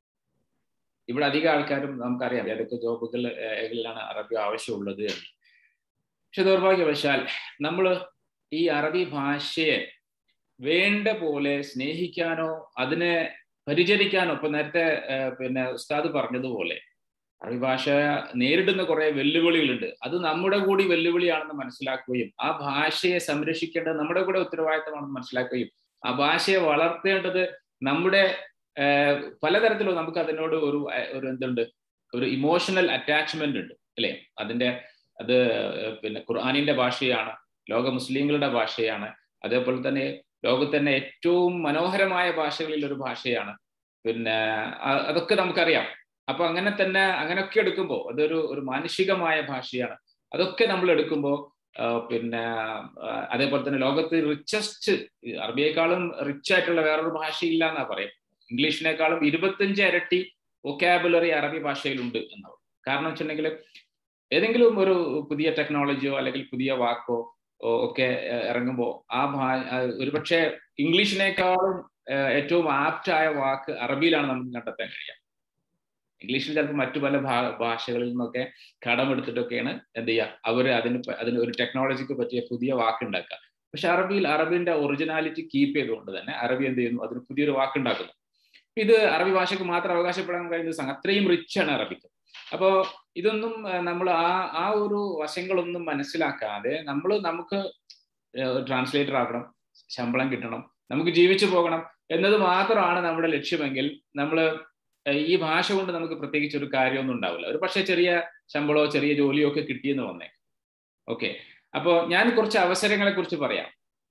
ഇവിടെ അധികം ആൾക്കാരും നമുക്കറിയാം ഏതൊക്കെ ജോബുകൾ ഏതിലാണ് അറബി ആവശ്യമുള്ളത് എന്ന് പക്ഷെ ദൗർഭാഗ്യവശാൽ നമ്മൾ ഈ അറബി ഭാഷയെ വേണ്ട പോലെ സ്നേഹിക്കാനോ അതിനെ പരിചരിക്കാനോ ഇപ്പൊ നേരത്തെ ഏഹ്, പിന്നെ ഉസ്താദ് പറഞ്ഞതുപോലെ അറബി ഭാഷ നേരിടുന്ന കുറെ വെല്ലുവിളികളുണ്ട് അത് നമ്മുടെ കൂടി വെല്ലുവിളിയാണെന്ന് മനസ്സിലാക്കുകയും ആ ഭാഷയെ സംരക്ഷിക്കേണ്ടത് നമ്മുടെ കൂടെ ഉത്തരവാദിത്തമാണെന്ന് മനസ്സിലാക്കുകയും ആ ഭാഷയെ വളർത്തേണ്ടത് നമ്മുടെ ഏഹ്, പലതരത്തിലും നമുക്ക് അതിനോട് ഒരു അഹ്, ഒരു എന്തുണ്ട് ഒരു ഇമോഷണൽ അറ്റാച്ച്മെന്റ് ഉണ്ട് അല്ലെ അതിന്റെ അത് ഏഹ്, പിന്നെ ഖുർആാനിന്റെ ഭാഷയാണ് ലോക മുസ്ലിങ്ങളുടെ ഭാഷയാണ് അതേപോലെ തന്നെ ലോകത്ത് തന്നെ ഏറ്റവും മനോഹരമായ ഭാഷകളിൽ ഒരു ഭാഷയാണ് പിന്നെ അ- അതൊക്കെ നമുക്കറിയാം അപ്പൊ അങ്ങനെ തന്നെ അങ്ങനെയൊക്കെ എടുക്കുമ്പോൾ അതൊരു ഒരു മാനുഷികമായ ഭാഷയാണ് അതൊക്കെ നമ്മൾ എടുക്കുമ്പോൾ പിന്നെ ആ, അതേപോലെ തന്നെ ലോകത്ത് റിച്ചസ്റ്റ് അറബിയേക്കാളും റിച്ച് ആയിട്ടുള്ള വേറൊരു ഭാഷയില്ല എന്നാ പറയും ഇംഗ്ലീഷിനേക്കാളും ഇരുപത്തഞ്ച് ഇരട്ടി വൊക്കാബുലറി അറബി ഭാഷയിലുണ്ട് എന്നാണ് കാരണം വെച്ചിട്ടുണ്ടെങ്കിൽ ഏതെങ്കിലും ഒരു പുതിയ ടെക്നോളജിയോ അല്ലെങ്കിൽ പുതിയ വാക്കോ ഓ, ഒക്കെ ഏഹ്, ഇറങ്ങുമ്പോൾ ആ ഭാ ആ, ഒരുപക്ഷെ ഇംഗ്ലീഷിനേക്കാളും ഏഹ്, ഏറ്റവും ആപ്റ്റായ വാക്ക് അറബിയിലാണ് നമുക്ക് കണ്ടെത്താൻ കഴിയുക ഇംഗ്ലീഷിൽ ചിലപ്പോൾ മറ്റു പല ഭാ- ഭാഷകളിൽ നിന്നൊക്കെ കടമെടുത്തിട്ടൊക്കെയാണ് എന്ത് ചെയ്യുക അവർ അതിന് പ- അതിന് ഒരു ടെക്നോളജിക്ക് പറ്റിയ പുതിയ വാക്ക് ഉണ്ടാക്കുക പക്ഷെ അറബിയിൽ അറബിന്റെ ഒറിജിനാലിറ്റി കീപ്പ് ചെയ്തുകൊണ്ട് തന്നെ അറബി എന്ത് ചെയ്യുന്നു അതിന് പുതിയൊരു വാക്ക് ഉണ്ടാക്കുന്നു ഇത് അറബി ഭാഷയ്ക്ക് മാത്രം അവകാശപ്പെടാൻ കഴിയുന്ന സംഗതി അത്രയും റിച്ച് ആണ് അറബിക്ക് അപ്പോ ഇതൊന്നും നമ്മൾ ആ ആ ഒരു വശങ്ങളൊന്നും മനസ്സിലാക്കാതെ നമ്മൾ നമുക്ക് ട്രാൻസ്ലേറ്റർ ആക്കണം ശമ്പളം കിട്ടണം നമുക്ക് ജീവിച്ചു പോകണം എന്നത് മാത്രമാണ് നമ്മുടെ ലക്ഷ്യമെങ്കിൽ നമ്മൾ ഈ ഭാഷ കൊണ്ട് നമുക്ക് പ്രത്യേകിച്ച് ഒരു കാര്യമൊന്നും ഉണ്ടാവില്ല ഒരു പക്ഷേ ചെറിയ ശമ്പളമോ ചെറിയ ജോലിയോ ഒക്കെ കിട്ടിയെന്ന് വന്നേ ഓക്കെ അപ്പോൾ ഞാൻ കുറച്ച് അവസരങ്ങളെ കുറിച്ച് പറയാം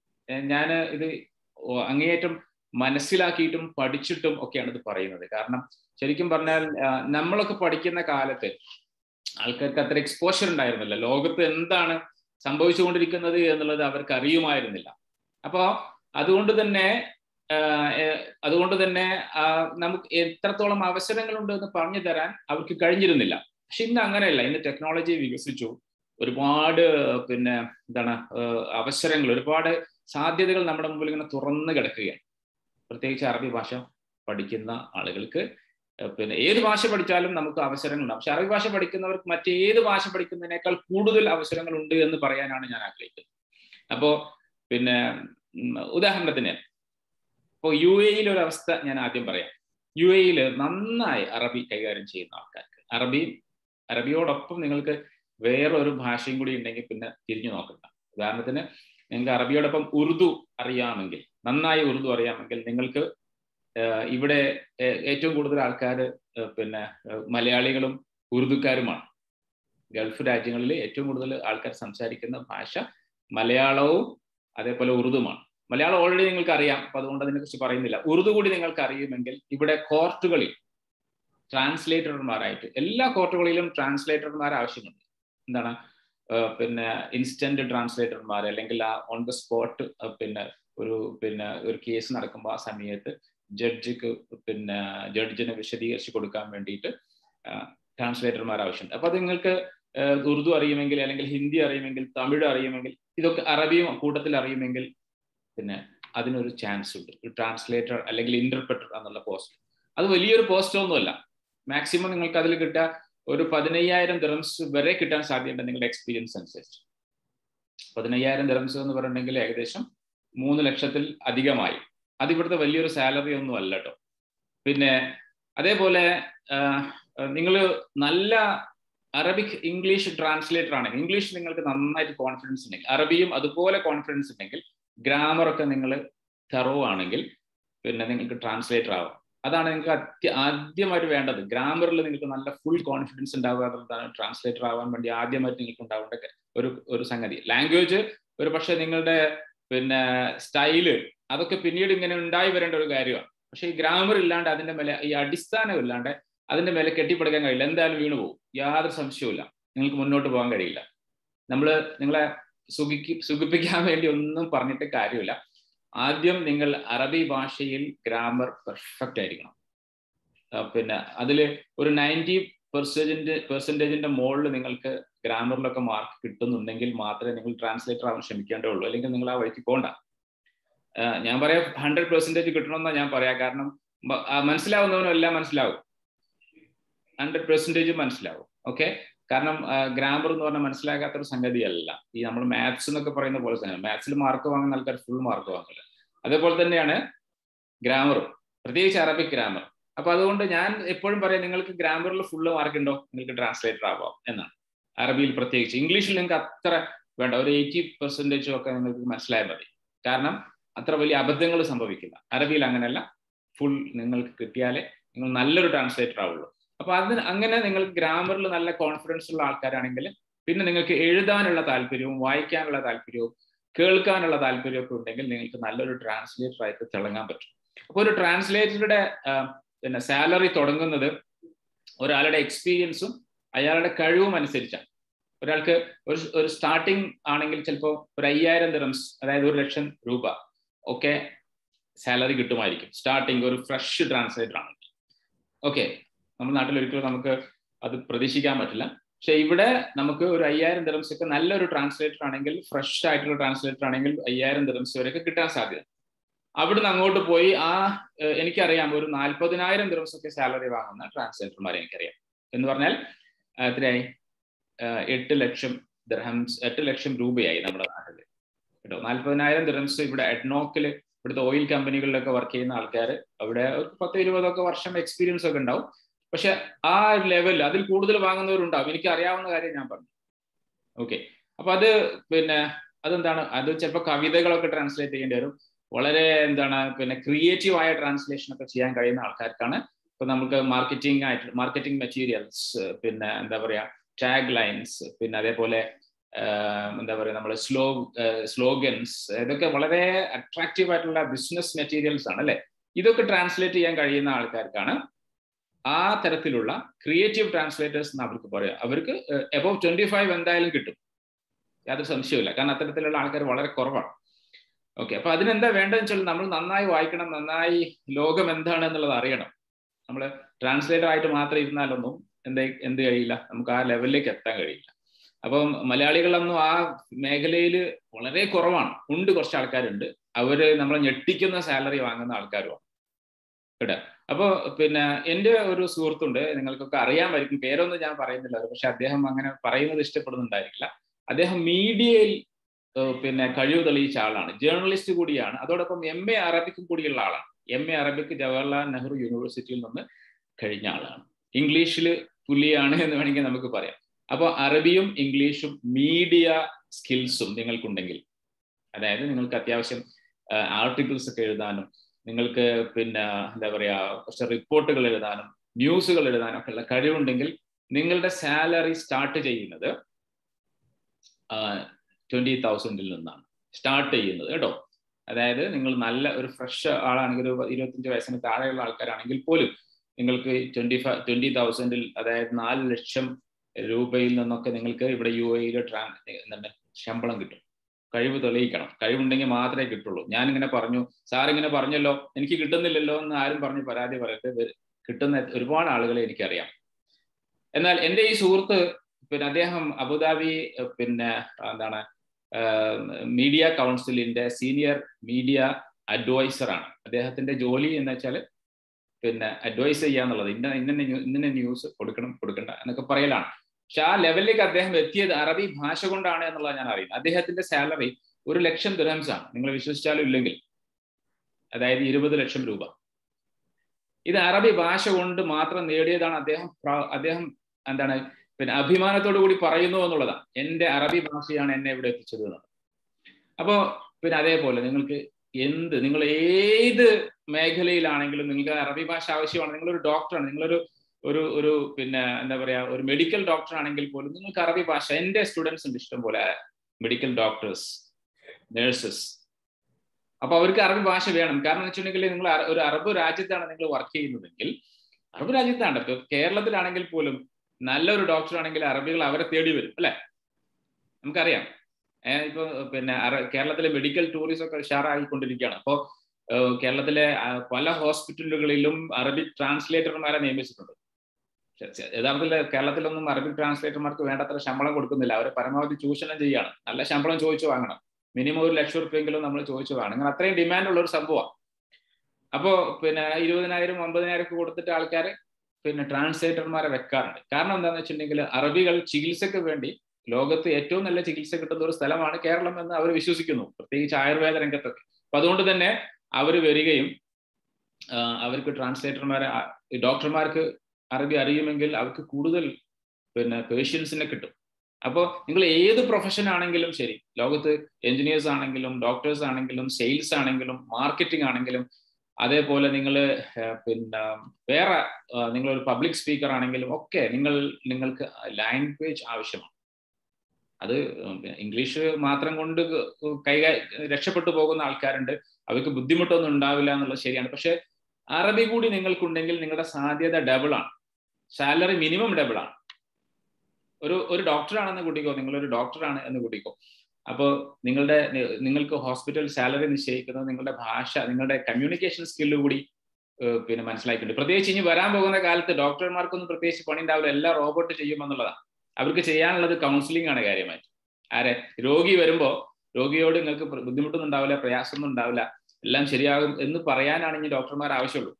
ഞാൻ ഇത് ഓ- അങ്ങേയറ്റം മനസ്സിലാക്കിയിട്ടും പഠിച്ചിട്ടും ഒക്കെയാണ് ഇത് പറയുന്നത് കാരണം ശരിക്കും പറഞ്ഞാൽ ആ, നമ്മളൊക്കെ പഠിക്കുന്ന കാലത്ത് ആൾക്കാർക്ക് അത്ര എക്സ്പോഷർ ഉണ്ടായിരുന്നില്ല ലോകത്ത് എന്താണ് സംഭവിച്ചുകൊണ്ടിരിക്കുന്നത് എന്നുള്ളത് അവർക്ക് അറിയുമായിരുന്നില്ല അപ്പോ അതുകൊണ്ട് തന്നെ ആ, ഏ- അതുകൊണ്ട് തന്നെ ആ, നമുക്ക് എത്രത്തോളം അവസരങ്ങളുണ്ട് എന്ന് പറഞ്ഞു തരാൻ അവർക്ക് കഴിഞ്ഞിരുന്നില്ല പക്ഷെ ഇന്ന് അങ്ങനെയല്ല ഇന്ന് ടെക്നോളജി വികസിച്ചു ഒരുപാട് പിന്നെ എന്താണ് ആ, അവസരങ്ങൾ ഒരുപാട് സാധ്യതകൾ നമ്മുടെ മുമ്പിൽ ഇങ്ങനെ തുറന്നു കിടക്കുകയാണ് പ്രത്യേകിച്ച് അറബി ഭാഷ പഠിക്കുന്ന ആളുകൾക്ക് ഏഹ് പിന്നെ ഏത് ഭാഷ പഠിച്ചാലും നമുക്ക് അവസരങ്ങളുണ്ടാവും പക്ഷെ അറബി ഭാഷ പഠിക്കുന്നവർക്ക് മറ്റേത് ഭാഷ പഠിക്കുന്നതിനേക്കാൾ കൂടുതൽ അവസരങ്ങളുണ്ട് എന്ന് പറയാനാണ് ഞാൻ ആഗ്രഹിക്കുന്നത് അപ്പോ പിന്നെ ഉം, ഉദാഹരണത്തിന് ഇപ്പോൾ യു എയിൽ ഒരു അവസ്ഥ ഞാൻ ആദ്യം പറയാം യു എയിൽ നന്നായി അറബി കൈകാര്യം ചെയ്യുന്ന ആൾക്കാർക്ക് അറബി അറബിയോടൊപ്പം നിങ്ങൾക്ക് വേറൊരു ഭാഷയും കൂടി ഉണ്ടെങ്കിൽ പിന്നെ തിരിഞ്ഞു നോക്കണ്ട ഉദാഹരണത്തിന് നിങ്ങൾക്ക് അറബിയോടൊപ്പം ഉറുദു അറിയാമെങ്കിൽ നന്നായി ഉറുദു അറിയാമെങ്കിൽ നിങ്ങൾക്ക് ഏഹ് ഇവിടെ ഏഹ് ഏറ്റവും കൂടുതൽ ആൾക്കാർ പിന്നെ ഏഹ് മലയാളികളും ഉറുദുക്കാരുമാണ് ഗൾഫ് രാജ്യങ്ങളിൽ ഏറ്റവും കൂടുതൽ ആൾക്കാർ സംസാരിക്കുന്ന ഭാഷ മലയാളവും അതേപോലെ ഉറുദുമാണ് മലയാളം ഓൾറെഡി നിങ്ങൾക്ക് അറിയാം അപ്പൊ അതുകൊണ്ട് അതിനെക്കുറിച്ച് പറയുന്നില്ല ഉറുദു കൂടി നിങ്ങൾക്ക് അറിയുമെങ്കിൽ ഇവിടെ കോർട്ടുകളിൽ ട്രാൻസ്ലേറ്റർമാരായിട്ട് എല്ലാ കോർട്ടുകളിലും ട്രാൻസ്ലേറ്റർമാർ ആവശ്യമുണ്ട് എന്താണ് ഏഹ് പിന്നെ ഇൻസ്റ്റന്റ് ട്രാൻസ്ലേറ്റർമാർ അല്ലെങ്കിൽ ആ ഓൺ ദ സ്പോട്ട് പിന്നെ ഒരു പിന്നെ ഒരു കേസ് നടക്കുമ്പോൾ ആ സമയത്ത് ജഡ്ജിക്ക് പിന്നെ ജഡ്ജിനെ വിശദീകരിച്ച് കൊടുക്കാൻ വേണ്ടിയിട്ട് ട്രാൻസ്ലേറ്റർമാർ ആവശ്യമുണ്ട് അപ്പൊ അത് നിങ്ങൾക്ക് ഏഹ് ഉറുദു അറിയുമെങ്കിൽ അല്ലെങ്കിൽ ഹിന്ദി അറിയുമെങ്കിൽ തമിഴ് അറിയുമെങ്കിൽ ഇതൊക്കെ അറബിയും കൂട്ടത്തിൽ അറിയുമെങ്കിൽ പിന്നെ അതിനൊരു ചാൻസ് ഉണ്ട് ഒരു ട്രാൻസ്ലേറ്റർ അല്ലെങ്കിൽ ഇന്റർപ്രറ്റർ എന്നുള്ള പോസ്റ്റ് അത് വലിയൊരു പോസ്റ്റ് ഒന്നുമല്ല മാക്സിമം നിങ്ങൾക്ക് അതിൽ കിട്ടുക ഒരു പതിനയ്യായിരം ദിറംസ് വരെ കിട്ടാൻ സാധ്യതയുണ്ട് നിങ്ങളുടെ എക്സ്പീരിയൻസ് അനുസരിച്ച് പതിനയ്യായിരം ദിറംസ് എന്ന് പറഞ്ഞിട്ടുണ്ടെങ്കിൽ ഏകദേശം മൂന്ന് ലക്ഷത്തിൽ അധികമായി അത് ഇവിടുത്തെ വലിയൊരു സാലറി ഒന്നും അല്ല കേട്ടോ പിന്നെ അതേപോലെ നിങ്ങൾ നല്ല അറബിക് ഇംഗ്ലീഷ് ട്രാൻസ്ലേറ്റർ ആണെങ്കിൽ ഇംഗ്ലീഷ് നിങ്ങൾക്ക് നന്നായിട്ട് കോൺഫിഡൻസ് ഉണ്ടെങ്കിൽ അറബിയും അതുപോലെ കോൺഫിഡൻസ് ഉണ്ടെങ്കിൽ ഗ്രാമർ ഒക്കെ നിങ്ങൾ തെറോ ആണെങ്കിൽ പിന്നെ നിങ്ങൾക്ക് ട്രാൻസ്ലേറ്റർ ആവാം അതാണ് നിങ്ങൾക്ക് അത്യ ആദ്യമായിട്ട് വേണ്ടത് ഗ്രാമറിൽ നിങ്ങൾക്ക് നല്ല ഫുൾ കോൺഫിഡൻസ് ഉണ്ടാവുക എന്നുള്ളതാണ് ട്രാൻസ്ലേറ്റർ ആവാൻ വേണ്ടി ആദ്യമായിട്ട് നിങ്ങൾക്ക് ഉണ്ടാവേണ്ട ഒരു ഒരു സംഗതി ലാംഗ്വേജ് ഒരു പക്ഷേ നിങ്ങളുടെ പിന്നെ സ്റ്റൈല് അതൊക്കെ പിന്നീട് ഇങ്ങനെ ഉണ്ടായി വരേണ്ട ഒരു കാര്യമാണ് പക്ഷെ ഈ ഗ്രാമർ ഇല്ലാണ്ട് അതിന്റെ മേലെ ഈ അടിസ്ഥാനം ഇല്ലാണ്ട് അതിന്റെ മേലെ കെട്ടിപ്പടുക്കാൻ കഴിയില്ല എന്തായാലും വീണു പോകും യാതൊരു സംശയവുമില്ല നിങ്ങൾക്ക് മുന്നോട്ട് പോകാൻ കഴിയില്ല നമ്മൾ നിങ്ങളെ സുഖിക്ക് സുഖിപ്പിക്കാൻ വേണ്ടി ഒന്നും പറഞ്ഞിട്ട് കാര്യമില്ല ആദ്യം നിങ്ങൾ അറബി ഭാഷയിൽ ഗ്രാമർ പെർഫെക്റ്റ് ആയിരിക്കണം പിന്നെ അതിൽ ഒരു നയൻറ്റി പെർസെൻറ്റ് പെർസെൻറ്റേജിന്റെ മുകളിൽ നിങ്ങൾക്ക് ഗ്രാമറിലൊക്കെ മാർക്ക് കിട്ടുന്നുണ്ടെങ്കിൽ മാത്രമേ നിങ്ങൾ ട്രാൻസ്ലേറ്റർ ആവാൻ ശ്രമിക്കേണ്ടതുള്ളൂ അല്ലെങ്കിൽ നിങ്ങൾ ആ വഴിക്ക് പോകണ്ട ഞാൻ പറയാം ഹൺഡ്രഡ് പെർസെൻറ്റേജ് കിട്ടണമെന്നാണ് ഞാൻ പറയാം കാരണം മനസ്സിലാവുന്നവനും എല്ലാം മനസ്സിലാവും ഹൺഡ്രഡ് പെർസെൻറ്റേജ് മനസ്സിലാവും ഓക്കെ കാരണം ഗ്രാമർ എന്ന് പറഞ്ഞാൽ മനസ്സിലാകാത്തൊരു സംഗതിയല്ല ഈ നമ്മൾ മാത്സ് എന്നൊക്കെ പറയുന്ന പോലെ തന്നെ മാത്സിൽ മാർക്ക് വാങ്ങുന്ന ആൾക്കാർ ഫുൾ മാർക്ക് വാങ്ങില്ല അതേപോലെ തന്നെയാണ് ഗ്രാമറും പ്രത്യേകിച്ച് അറബിക് ഗ്രാമർ അപ്പൊ അതുകൊണ്ട് ഞാൻ എപ്പോഴും പറയാം നിങ്ങൾക്ക് ഗ്രാമറിൽ ഫുള്ള് മാർക്ക് ഉണ്ടോ നിങ്ങൾക്ക് ട്രാൻസ്ലേറ്റർ ആവാം എന്നാണ് അറബിയിൽ പ്രത്യേകിച്ച് ഇംഗ്ലീഷിൽ നിങ്ങൾക്ക് അത്ര വേണ്ട ഒരു എയ്റ്റി പെർസെൻറ്റേജും ഒക്കെ നിങ്ങൾക്ക് മനസ്സിലായാൽ മതി കാരണം അത്ര വലിയ അബദ്ധങ്ങൾ സംഭവിക്കില്ല അറബിയിൽ അങ്ങനെയല്ല ഫുൾ നിങ്ങൾക്ക് കിട്ടിയാലേ നിങ്ങൾ നല്ലൊരു ട്രാൻസ്ലേറ്റർ ആവുള്ളൂ അപ്പൊ അതിന് അങ്ങനെ നിങ്ങൾക്ക് ഗ്രാമറിൽ നല്ല കോൺഫിഡൻസ് ഉള്ള ആൾക്കാരാണെങ്കിൽ പിന്നെ നിങ്ങൾക്ക് എഴുതാനുള്ള താല്പര്യവും വായിക്കാനുള്ള താല്പര്യവും കേൾക്കാനുള്ള താല്പര്യമൊക്കെ ഉണ്ടെങ്കിൽ നിങ്ങൾക്ക് നല്ലൊരു ട്രാൻസ്ലേറ്റർ ആയിട്ട് തിളങ്ങാൻ പറ്റും അപ്പോൾ ഒരു ട്രാൻസ്ലേറ്ററുടെ പിന്നെ സാലറി തുടങ്ങുന്നത് ഒരാളുടെ എക്സ്പീരിയൻസും അയാളുടെ കഴിവും അനുസരിച്ചാണ് ഒരാൾക്ക് ഒരു ഒരു സ്റ്റാർട്ടിങ് ആണെങ്കിൽ ചിലപ്പോൾ ഒരു അയ്യായിരം ദിറംസ് അതായത് ഒരു ലക്ഷം രൂപ ഒക്കെ സാലറി കിട്ടുമായിരിക്കും സ്റ്റാർട്ടിങ് ഒരു ഫ്രഷ് ട്രാൻസ്ലേറ്റർ ആണെങ്കിൽ ഓക്കെ നമ്മുടെ നാട്ടിൽ ഒരിക്കലും നമുക്ക് അത് പ്രതീക്ഷിക്കാൻ പറ്റില്ല പക്ഷെ ഇവിടെ നമുക്ക് ഒരു അയ്യായിരം ദിറംസ് ഒക്കെ നല്ലൊരു ട്രാൻസ്ലേറ്റർ ആണെങ്കിൽ ഫ്രഷ് ആയിട്ടുള്ള ട്രാൻസ്ലേറ്റർ ആണെങ്കിൽ അയ്യായിരം ദിറംസ് വരെയൊക്കെ കിട്ടാൻ സാധ്യത അവിടുന്ന് അങ്ങോട്ട് പോയി ആ എനിക്കറിയാം ഒരു നാൽപ്പതിനായിരം ദിറംസ് ഒക്കെ സാലറി വാങ്ങുന്ന ട്രാൻസ്ലേറ്റർമാരെ എനിക്കറിയാം എന്ന് പറഞ്ഞാൽ എത്രയായി എട്ട് ലക്ഷം ദിർഹംസ് എട്ട് ലക്ഷം രൂപയായി നമ്മുടെ നാട്ടിൽ കേട്ടോ നാൽപ്പതിനായിരം ദിറംസ് ഇവിടെ എഡ്നോക്കിൽ ഇവിടുത്തെ ഓയിൽ കമ്പനികളിലൊക്കെ വർക്ക് ചെയ്യുന്ന ആൾക്കാർ അവിടെ ഒരു പത്ത് ഇരുപതൊക്കെ വർഷം എക്സ്പീരിയൻസ് ഒക്കെ ഉണ്ടാവും പക്ഷെ ആ ലെവലിൽ അതിൽ കൂടുതൽ വാങ്ങുന്നവരുണ്ടാവും എനിക്ക് അറിയാവുന്ന കാര്യം ഞാൻ പറഞ്ഞു ഓക്കെ അപ്പൊ അത് പിന്നെ അതെന്താണ് അത് ചിലപ്പോൾ കവിതകളൊക്കെ ട്രാൻസ്ലേറ്റ് ചെയ്യേണ്ടി വരും വളരെ എന്താണ് പിന്നെ ക്രിയേറ്റീവ് ആയ ട്രാൻസ്ലേഷൻ ഒക്കെ ചെയ്യാൻ കഴിയുന്ന ആൾക്കാർക്കാണ് ഇപ്പൊ നമുക്ക് മാർക്കറ്റിംഗ് ആയിട്ട് മാർക്കറ്റിംഗ് മെറ്റീരിയൽസ് പിന്നെ എന്താ പറയാ ടാഗ് ലൈൻസ് പിന്നെ അതേപോലെ എന്താ പറയുക നമ്മൾ സ്ലോ സ്ലോഗൻസ് ഇതൊക്കെ വളരെ അട്രാക്റ്റീവ് ആയിട്ടുള്ള ബിസിനസ് മെറ്റീരിയൽസ് ആണ് അല്ലെ ഇതൊക്കെ ട്രാൻസ്ലേറ്റ് ചെയ്യാൻ കഴിയുന്ന ആൾക്കാർക്കാണ് ആ തരത്തിലുള്ള ക്രിയേറ്റീവ് ട്രാൻസ്ലേറ്റേഴ്സ് എന്ന് അവർക്ക് പറയാം അവർക്ക് എബവ് ട്വന്റി ഫൈവ് എന്തായാലും കിട്ടും യാതൊരു സംശയമില്ല കാരണം അത്തരത്തിലുള്ള ആൾക്കാർ വളരെ കുറവാണ് ഓക്കെ അപ്പൊ അതിനെന്താ വേണ്ടതെന്ന് വെച്ചാൽ നമ്മൾ നന്നായി വായിക്കണം നന്നായി ലോകം എന്താണ് എന്നുള്ളത് അറിയണം നമ്മൾ ട്രാൻസ്ലേറ്റർ ആയിട്ട് മാത്രം ഇരുന്നാലൊന്നും എന്ത് എന്ത് കഴിയില്ല നമുക്ക് ആ ലെവലിലേക്ക് എത്താൻ കഴിയില്ല അപ്പം മലയാളികളൊന്നും ആ മേഖലയിൽ വളരെ കുറവാണ് ഉണ്ട് കുറച്ച് ആൾക്കാരുണ്ട് അവര് നമ്മളെ ഞെട്ടിക്കുന്ന സാലറി വാങ്ങുന്ന ആൾക്കാരുമാണ് കേട്ടോ അപ്പൊ പിന്നെ എൻ്റെ ഒരു സുഹൃത്തുണ്ട് നിങ്ങൾക്കൊക്കെ അറിയാമായിരിക്കും പേരൊന്നും ഞാൻ പറയുന്നില്ല പക്ഷെ അദ്ദേഹം അങ്ങനെ പറയുന്നത് ഇഷ്ടപ്പെടുന്നുണ്ടായിരിക്കില്ല അദ്ദേഹം മീഡിയയിൽ പിന്നെ കഴിവ് തെളിയിച്ച ആളാണ് ജേർണലിസ്റ്റ് കൂടിയാണ് അതോടൊപ്പം എം എ അറബിക്കും കൂടിയുള്ള ആളാണ് M A Arabic Jawaharlal Nehru യൂണിവേഴ്സിറ്റിയിൽ നിന്ന് കഴിഞ്ഞ ആളാണ് ഇംഗ്ലീഷിൽ പുലിയാണ് എന്ന് വേണമെങ്കിൽ നമുക്ക് പറയാം അപ്പോൾ അറബിയും ഇംഗ്ലീഷും മീഡിയ സ്കിൽസും നിങ്ങൾക്കുണ്ടെങ്കിൽ അതായത് നിങ്ങൾക്ക് അത്യാവശ്യം ആർട്ടിക്കിൾസ് ഒക്കെ എഴുതാനും നിങ്ങൾക്ക് പിന്നെ എന്താ പറയാ കുറച്ച് റിപ്പോർട്ടുകൾ എഴുതാനും ന്യൂസുകൾ എഴുതാനും ഒക്കെ ഉള്ള കഴിവുണ്ടെങ്കിൽ നിങ്ങളുടെ സാലറി സ്റ്റാർട്ട് ചെയ്യുന്നത് ട്വന്റി തൗസൻഡിൽ നിന്നാണ് സ്റ്റാർട്ട് ചെയ്യുന്നത് കേട്ടോ അതായത് നിങ്ങൾ നല്ല ഒരു ഫ്രഷ് ആളാണെങ്കിൽ ഒരു ഇരുപത്തഞ്ച് വയസ്സിന് താഴെയുള്ള ആൾക്കാരാണെങ്കിൽ പോലും നിങ്ങൾക്ക് ട്വന്റി ഫൈവ് ട്വന്റി തൗസൻഡിൽ അതായത് നാല് ലക്ഷം രൂപയിൽ നിന്നൊക്കെ നിങ്ങൾക്ക് ഇവിടെ യു എയിൽ ട്രാൻ എന്താണ് ശമ്പളം കിട്ടും കഴിവ് തെളിയിക്കണം കഴിവുണ്ടെങ്കിൽ മാത്രമേ കിട്ടുള്ളൂ ഞാൻ ഇങ്ങനെ പറഞ്ഞു സാർ ഇങ്ങനെ പറഞ്ഞല്ലോ എനിക്ക് കിട്ടുന്നില്ലല്ലോ എന്ന് ആരും പറഞ്ഞ് പരാതി പറയരുത് കിട്ടുന്ന ഒരുപാട് ആളുകളെ എനിക്കറിയാം എന്നാൽ എൻ്റെ ഈ സുഹൃത്ത് പിന്നെ അദ്ദേഹം അബുദാബി പിന്നെ എന്താണ് മീഡിയ കൗൺസിലിന്റെ സീനിയർ മീഡിയ അഡ്വൈസർ ആണ് അദ്ദേഹത്തിന്റെ ജോലി എന്ന് വെച്ചാൽ പിന്നെ അഡ്വൈസ് ചെയ്യാന്നുള്ളത് ഇന്ന ഇന്ന ഇന്ന ന്യൂസ് കൊടുക്കണം കൊടുക്കണ്ട എന്നൊക്കെ പറയലാണ് പക്ഷെ ആ ലെവലിലേക്ക് അദ്ദേഹം എത്തിയത് അറബി ഭാഷ കൊണ്ടാണ് എന്നുള്ളത് ഞാൻ അറിയുന്നത് അദ്ദേഹത്തിന്റെ സാലറി ഒരു ലക്ഷം ദിറംസ് ആണ് നിങ്ങൾ വിശ്വസിച്ചാലും ഇല്ലെങ്കിൽ അതായത് ഇരുപത് ലക്ഷം രൂപ ഇത് അറബി ഭാഷ കൊണ്ട് മാത്രം നേടിയതാണ് അദ്ദേഹം അദ്ദേഹം എന്താണ് പിന്നെ അഭിമാനത്തോടു കൂടി പറയുന്നു എന്നുള്ളതാണ് എൻ്റെ അറബി ഭാഷയാണ് എന്നെ ഇവിടെ എത്തിച്ചത് എന്നത് അപ്പോൾ പിന്നെ അതേപോലെ നിങ്ങൾക്ക് എന്ത് നിങ്ങൾ ഏത് മേഖലയിലാണെങ്കിലും നിങ്ങൾക്ക് അറബി ഭാഷ ആവശ്യമാണ് നിങ്ങളൊരു ഡോക്ടറാണ് നിങ്ങളൊരു ഒരു ഒരു പിന്നെ എന്താ പറയാ ഒരു മെഡിക്കൽ ഡോക്ടർ ആണെങ്കിൽ പോലും നിങ്ങൾക്ക് അറബി ഭാഷ എൻ്റെ സ്റ്റുഡൻസ് ഉണ്ട് ഇഷ്ടം പോലെ മെഡിക്കൽ ഡോക്ടേഴ്സ് നേഴ്സസ് അപ്പൊ അവർക്ക് അറബി ഭാഷ വേണം കാരണം എന്ന് വെച്ചിട്ടുണ്ടെങ്കിൽ നിങ്ങൾ ഒരു അറബ് രാജ്യത്താണ് നിങ്ങൾ വർക്ക് ചെയ്യുന്നതെങ്കിൽ അറബ് രാജ്യത്താണ് ഇപ്പൊ കേരളത്തിലാണെങ്കിൽ പോലും നല്ലൊരു ഡോക്ടർ ആണെങ്കിൽ അറബികൾ അവരെ തേടി വരും അല്ലെ നമുക്കറിയാം ഇപ്പൊ പിന്നെ കേരളത്തിലെ മെഡിക്കൽ ടൂറിസം ഒക്കെ ഉഷാറായിക്കൊണ്ടിരിക്കുകയാണ് അപ്പോൾ കേരളത്തിലെ പല ഹോസ്പിറ്റലുകളിലും അറബിക് ട്രാൻസ്ലേറ്റർമാരെ നിയമിച്ചിട്ടുണ്ട് യഥാർത്ഥത്തിൽ കേരളത്തിലൊന്നും അറബിക് ട്രാൻസ്ലേറ്റർമാർക്ക് വേണ്ടത്ര ശമ്പളം കൊടുക്കുന്നില്ല അവരെ പരമാവധി ചൂഷണം ചെയ്യാണ് നല്ല ശമ്പളം ചോദിച്ചു വാങ്ങണം മിനിമം ഒരു ലക്ഷം റുപ്യെങ്കിലും നമ്മൾ ചോദിച്ചു വാങ്ങണം അങ്ങനെ അത്രയും ഡിമാൻഡ് ഉള്ള ഒരു സംഭവമാണ് അപ്പോൾ പിന്നെ ഇരുപതിനായിരം അമ്പതിനായിരം ഒക്കെ കൊടുത്തിട്ട് ആൾക്കാർ പിന്നെ ട്രാൻസ്ലേറ്റർമാരെ വെക്കാറുണ്ട് കാരണം എന്താണെന്ന് വെച്ചിട്ടുണ്ടെങ്കിൽ അറബികൾ ചികിത്സയ്ക്ക് വേണ്ടി ലോകത്ത് ഏറ്റവും നല്ല ചികിത്സ കിട്ടുന്ന ഒരു സ്ഥലമാണ് കേരളം എന്ന് അവർ വിശ്വസിക്കുന്നു പ്രത്യേകിച്ച് ആയുർവേദ രംഗത്തൊക്കെ അപ്പൊ അതുകൊണ്ട് തന്നെ അവർ വരികയും ആ, അവർക്ക് ട്രാൻസ്ലേറ്റർമാരെ ആ, ഈ ഡോക്ടർമാർക്ക് അറബി അറിയുമെങ്കിൽ അവർക്ക് കൂടുതൽ പിന്നെ പേഷ്യൻസിനെ കിട്ടും അപ്പോൾ നിങ്ങൾ ഏത് പ്രൊഫഷൻ ആണെങ്കിലും ശരി ലോകത്ത് എഞ്ചിനീയേഴ്സ് ആണെങ്കിലും ഡോക്ടേഴ്സ് ആണെങ്കിലും സെയിൽസ് ആണെങ്കിലും മാർക്കറ്റിംഗ് ആണെങ്കിലും അതേപോലെ നിങ്ങൾ പിന്നെ വേറെ നിങ്ങൾ ഒരു പബ്ലിക് സ്പീക്കർ ആണെങ്കിലും ഒക്കെ നിങ്ങൾ നിങ്ങൾക്ക് ലാംഗ്വേജ് ആവശ്യമാണ് അത് ഇംഗ്ലീഷ് മാത്രം കൊണ്ട് കൈകാ രക്ഷപ്പെട്ടു പോകുന്ന ആൾക്കാരുണ്ട് അവർക്ക് ബുദ്ധിമുട്ടൊന്നും ഉണ്ടാവില്ല എന്നുള്ളത് ശരിയാണ് പക്ഷെ അറബി കൂടി നിങ്ങൾക്കുണ്ടെങ്കിൽ നിങ്ങളുടെ സാധ്യത ഡബിൾ ആണ് സാലറി മിനിമം ഡബിൾ ആണ് ഒരു ഒരു ഡോക്ടറാണെന്ന് കൂട്ടിക്കോ നിങ്ങളൊരു ഡോക്ടറാണ് എന്ന് കൂട്ടിക്കോ അപ്പോൾ നിങ്ങളുടെ നി- നിങ്ങൾക്ക് ഹോസ്പിറ്റൽ സാലറി നിശ്ചയിക്കുന്നത് നിങ്ങളുടെ ഭാഷ നിങ്ങളുടെ കമ്മ്യൂണിക്കേഷൻ സ്കില്ല് കൂടി ഏഹ്, പിന്നെ മനസ്സിലാക്കിയിട്ടുണ്ട് പ്രത്യേകിച്ച് ഇനി വരാൻ പോകുന്ന കാലത്ത് ഡോക്ടർമാർക്കൊന്നും പ്രത്യേകിച്ച് പണി ഉണ്ടാവില്ല എല്ലാം റോബോട്ട് ചെയ്യുമെന്നുള്ളതാണ് അവർക്ക് ചെയ്യാനുള്ളത് കൗൺസിലിംഗ് ആണ് കാര്യമായിട്ട് ആരെ രോഗി വരുമ്പോൾ രോഗിയോട് നിങ്ങൾക്ക് പ്ര- ബുദ്ധിമുട്ടൊന്നും ഉണ്ടാവില്ല പ്രയാസമൊന്നും ഉണ്ടാവില്ല എല്ലാം ശരിയാകും എന്ന് പറയാനാണ് ഇനി ഡോക്ടർമാർ ആവശ്യമുള്ളൂ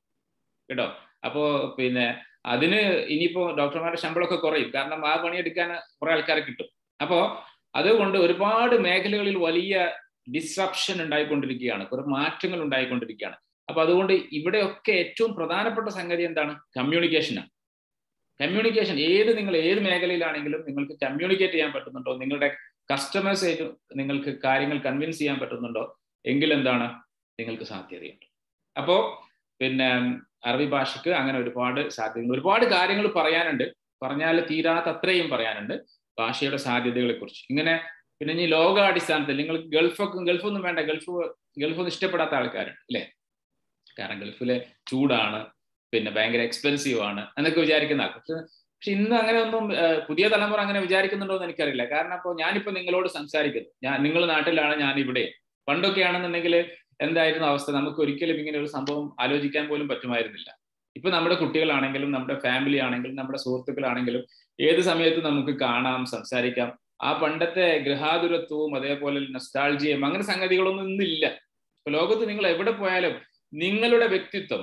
കേട്ടോ അപ്പോ പിന്നെ അതിന് ഇനിയിപ്പോ ഡോക്ടർമാരുടെ ശമ്പളമൊക്കെ കുറയും കാരണം ആ പണിയെടുക്കാൻ കുറെ ആൾക്കാരെ കിട്ടും അപ്പോ അതുകൊണ്ട് ഒരുപാട് മേഖലകളിൽ വലിയ ഡിസ്റപ്ഷൻ ഉണ്ടായിക്കൊണ്ടിരിക്കുകയാണ് കുറെ മാറ്റങ്ങൾ ഉണ്ടായിക്കൊണ്ടിരിക്കുകയാണ് അപ്പൊ അതുകൊണ്ട് ഇവിടെയൊക്കെ ഏറ്റവും പ്രധാനപ്പെട്ട സംഗതി എന്താണ് കമ്മ്യൂണിക്കേഷനാണ് കമ്മ്യൂണിക്കേഷൻ ഏത് നിങ്ങൾ ഏത് മേഖലയിലാണെങ്കിലും നിങ്ങൾക്ക് കമ്മ്യൂണിക്കേറ്റ് ചെയ്യാൻ പറ്റുന്നുണ്ടോ നിങ്ങളുടെ കസ്റ്റമേഴ്സ് നിങ്ങൾക്ക് കാര്യങ്ങൾ കൺവിൻസ് ചെയ്യാൻ പറ്റുന്നുണ്ടോ എങ്കിൽ എന്താണ് നിങ്ങൾക്ക് സാധ്യതയുണ്ട് അപ്പോ പിന്നെ അറബി ഭാഷയ്ക്ക് അങ്ങനെ ഒരുപാട് സാധ്യതകൾ ഒരുപാട് കാര്യങ്ങൾ പറയാനുണ്ട് പറഞ്ഞാൽ തീരാത്ത അത്രയും പറയാനുണ്ട് ഭാഷയുടെ സാധ്യതകളെ കുറിച്ച് ഇങ്ങനെ പിന്നെ ഇനി ലോകാടിസ്ഥാനത്തിൽ നിങ്ങൾ ഗൾഫൊക്കെ ഗൾഫൊന്നും വേണ്ട ഗൾഫ് ഗൾഫൊന്നും ഇഷ്ടപ്പെടാത്ത ആൾക്കാരുണ്ട് അല്ലേ കാരണം ഗൾഫിലെ ചൂടാണ് പിന്നെ ഭയങ്കര എക്സ്പെൻസീവ് ആണ് എന്നൊക്കെ വിചാരിക്കുന്ന ആൾ പക്ഷെ പക്ഷെ ഇന്ന് അങ്ങനെ ഒന്നും ഏഹ്, പുതിയ തലമുറ അങ്ങനെ വിചാരിക്കുന്നുണ്ടോ എന്ന് എനിക്കറിയില്ല കാരണം അപ്പോൾ ഞാനിപ്പോ നിങ്ങളോട് സംസാരിക്കുന്നു ഞാൻ നിങ്ങൾ നാട്ടിലാണ് ഞാൻ ഇവിടെ പണ്ടൊക്കെ ആണെന്നുണ്ടെങ്കിൽ എന്തായിരുന്നു അവസ്ഥ നമുക്ക് ഒരിക്കലും ഇങ്ങനെ ഒരു സംഭവം ആലോചിക്കാൻ പോലും പറ്റുമായിരുന്നില്ല ഇപ്പൊ നമ്മുടെ കുട്ടികളാണെങ്കിലും നമ്മുടെ ഫാമിലി ആണെങ്കിലും നമ്മുടെ സുഹൃത്തുക്കളാണെങ്കിലും ഏത് സമയത്ത് നമുക്ക് കാണാം സംസാരിക്കാം ആ പണ്ടത്തെ ഗൃഹാതുരത്വവും അതേപോലെ നസ്റ്റാൾജിയും അങ്ങനെ സംഗതികളൊന്നും ഇന്നില്ല ഇപ്പൊ ലോകത്ത് നിങ്ങൾ എവിടെ പോയാലും നിങ്ങളുടെ വ്യക്തിത്വം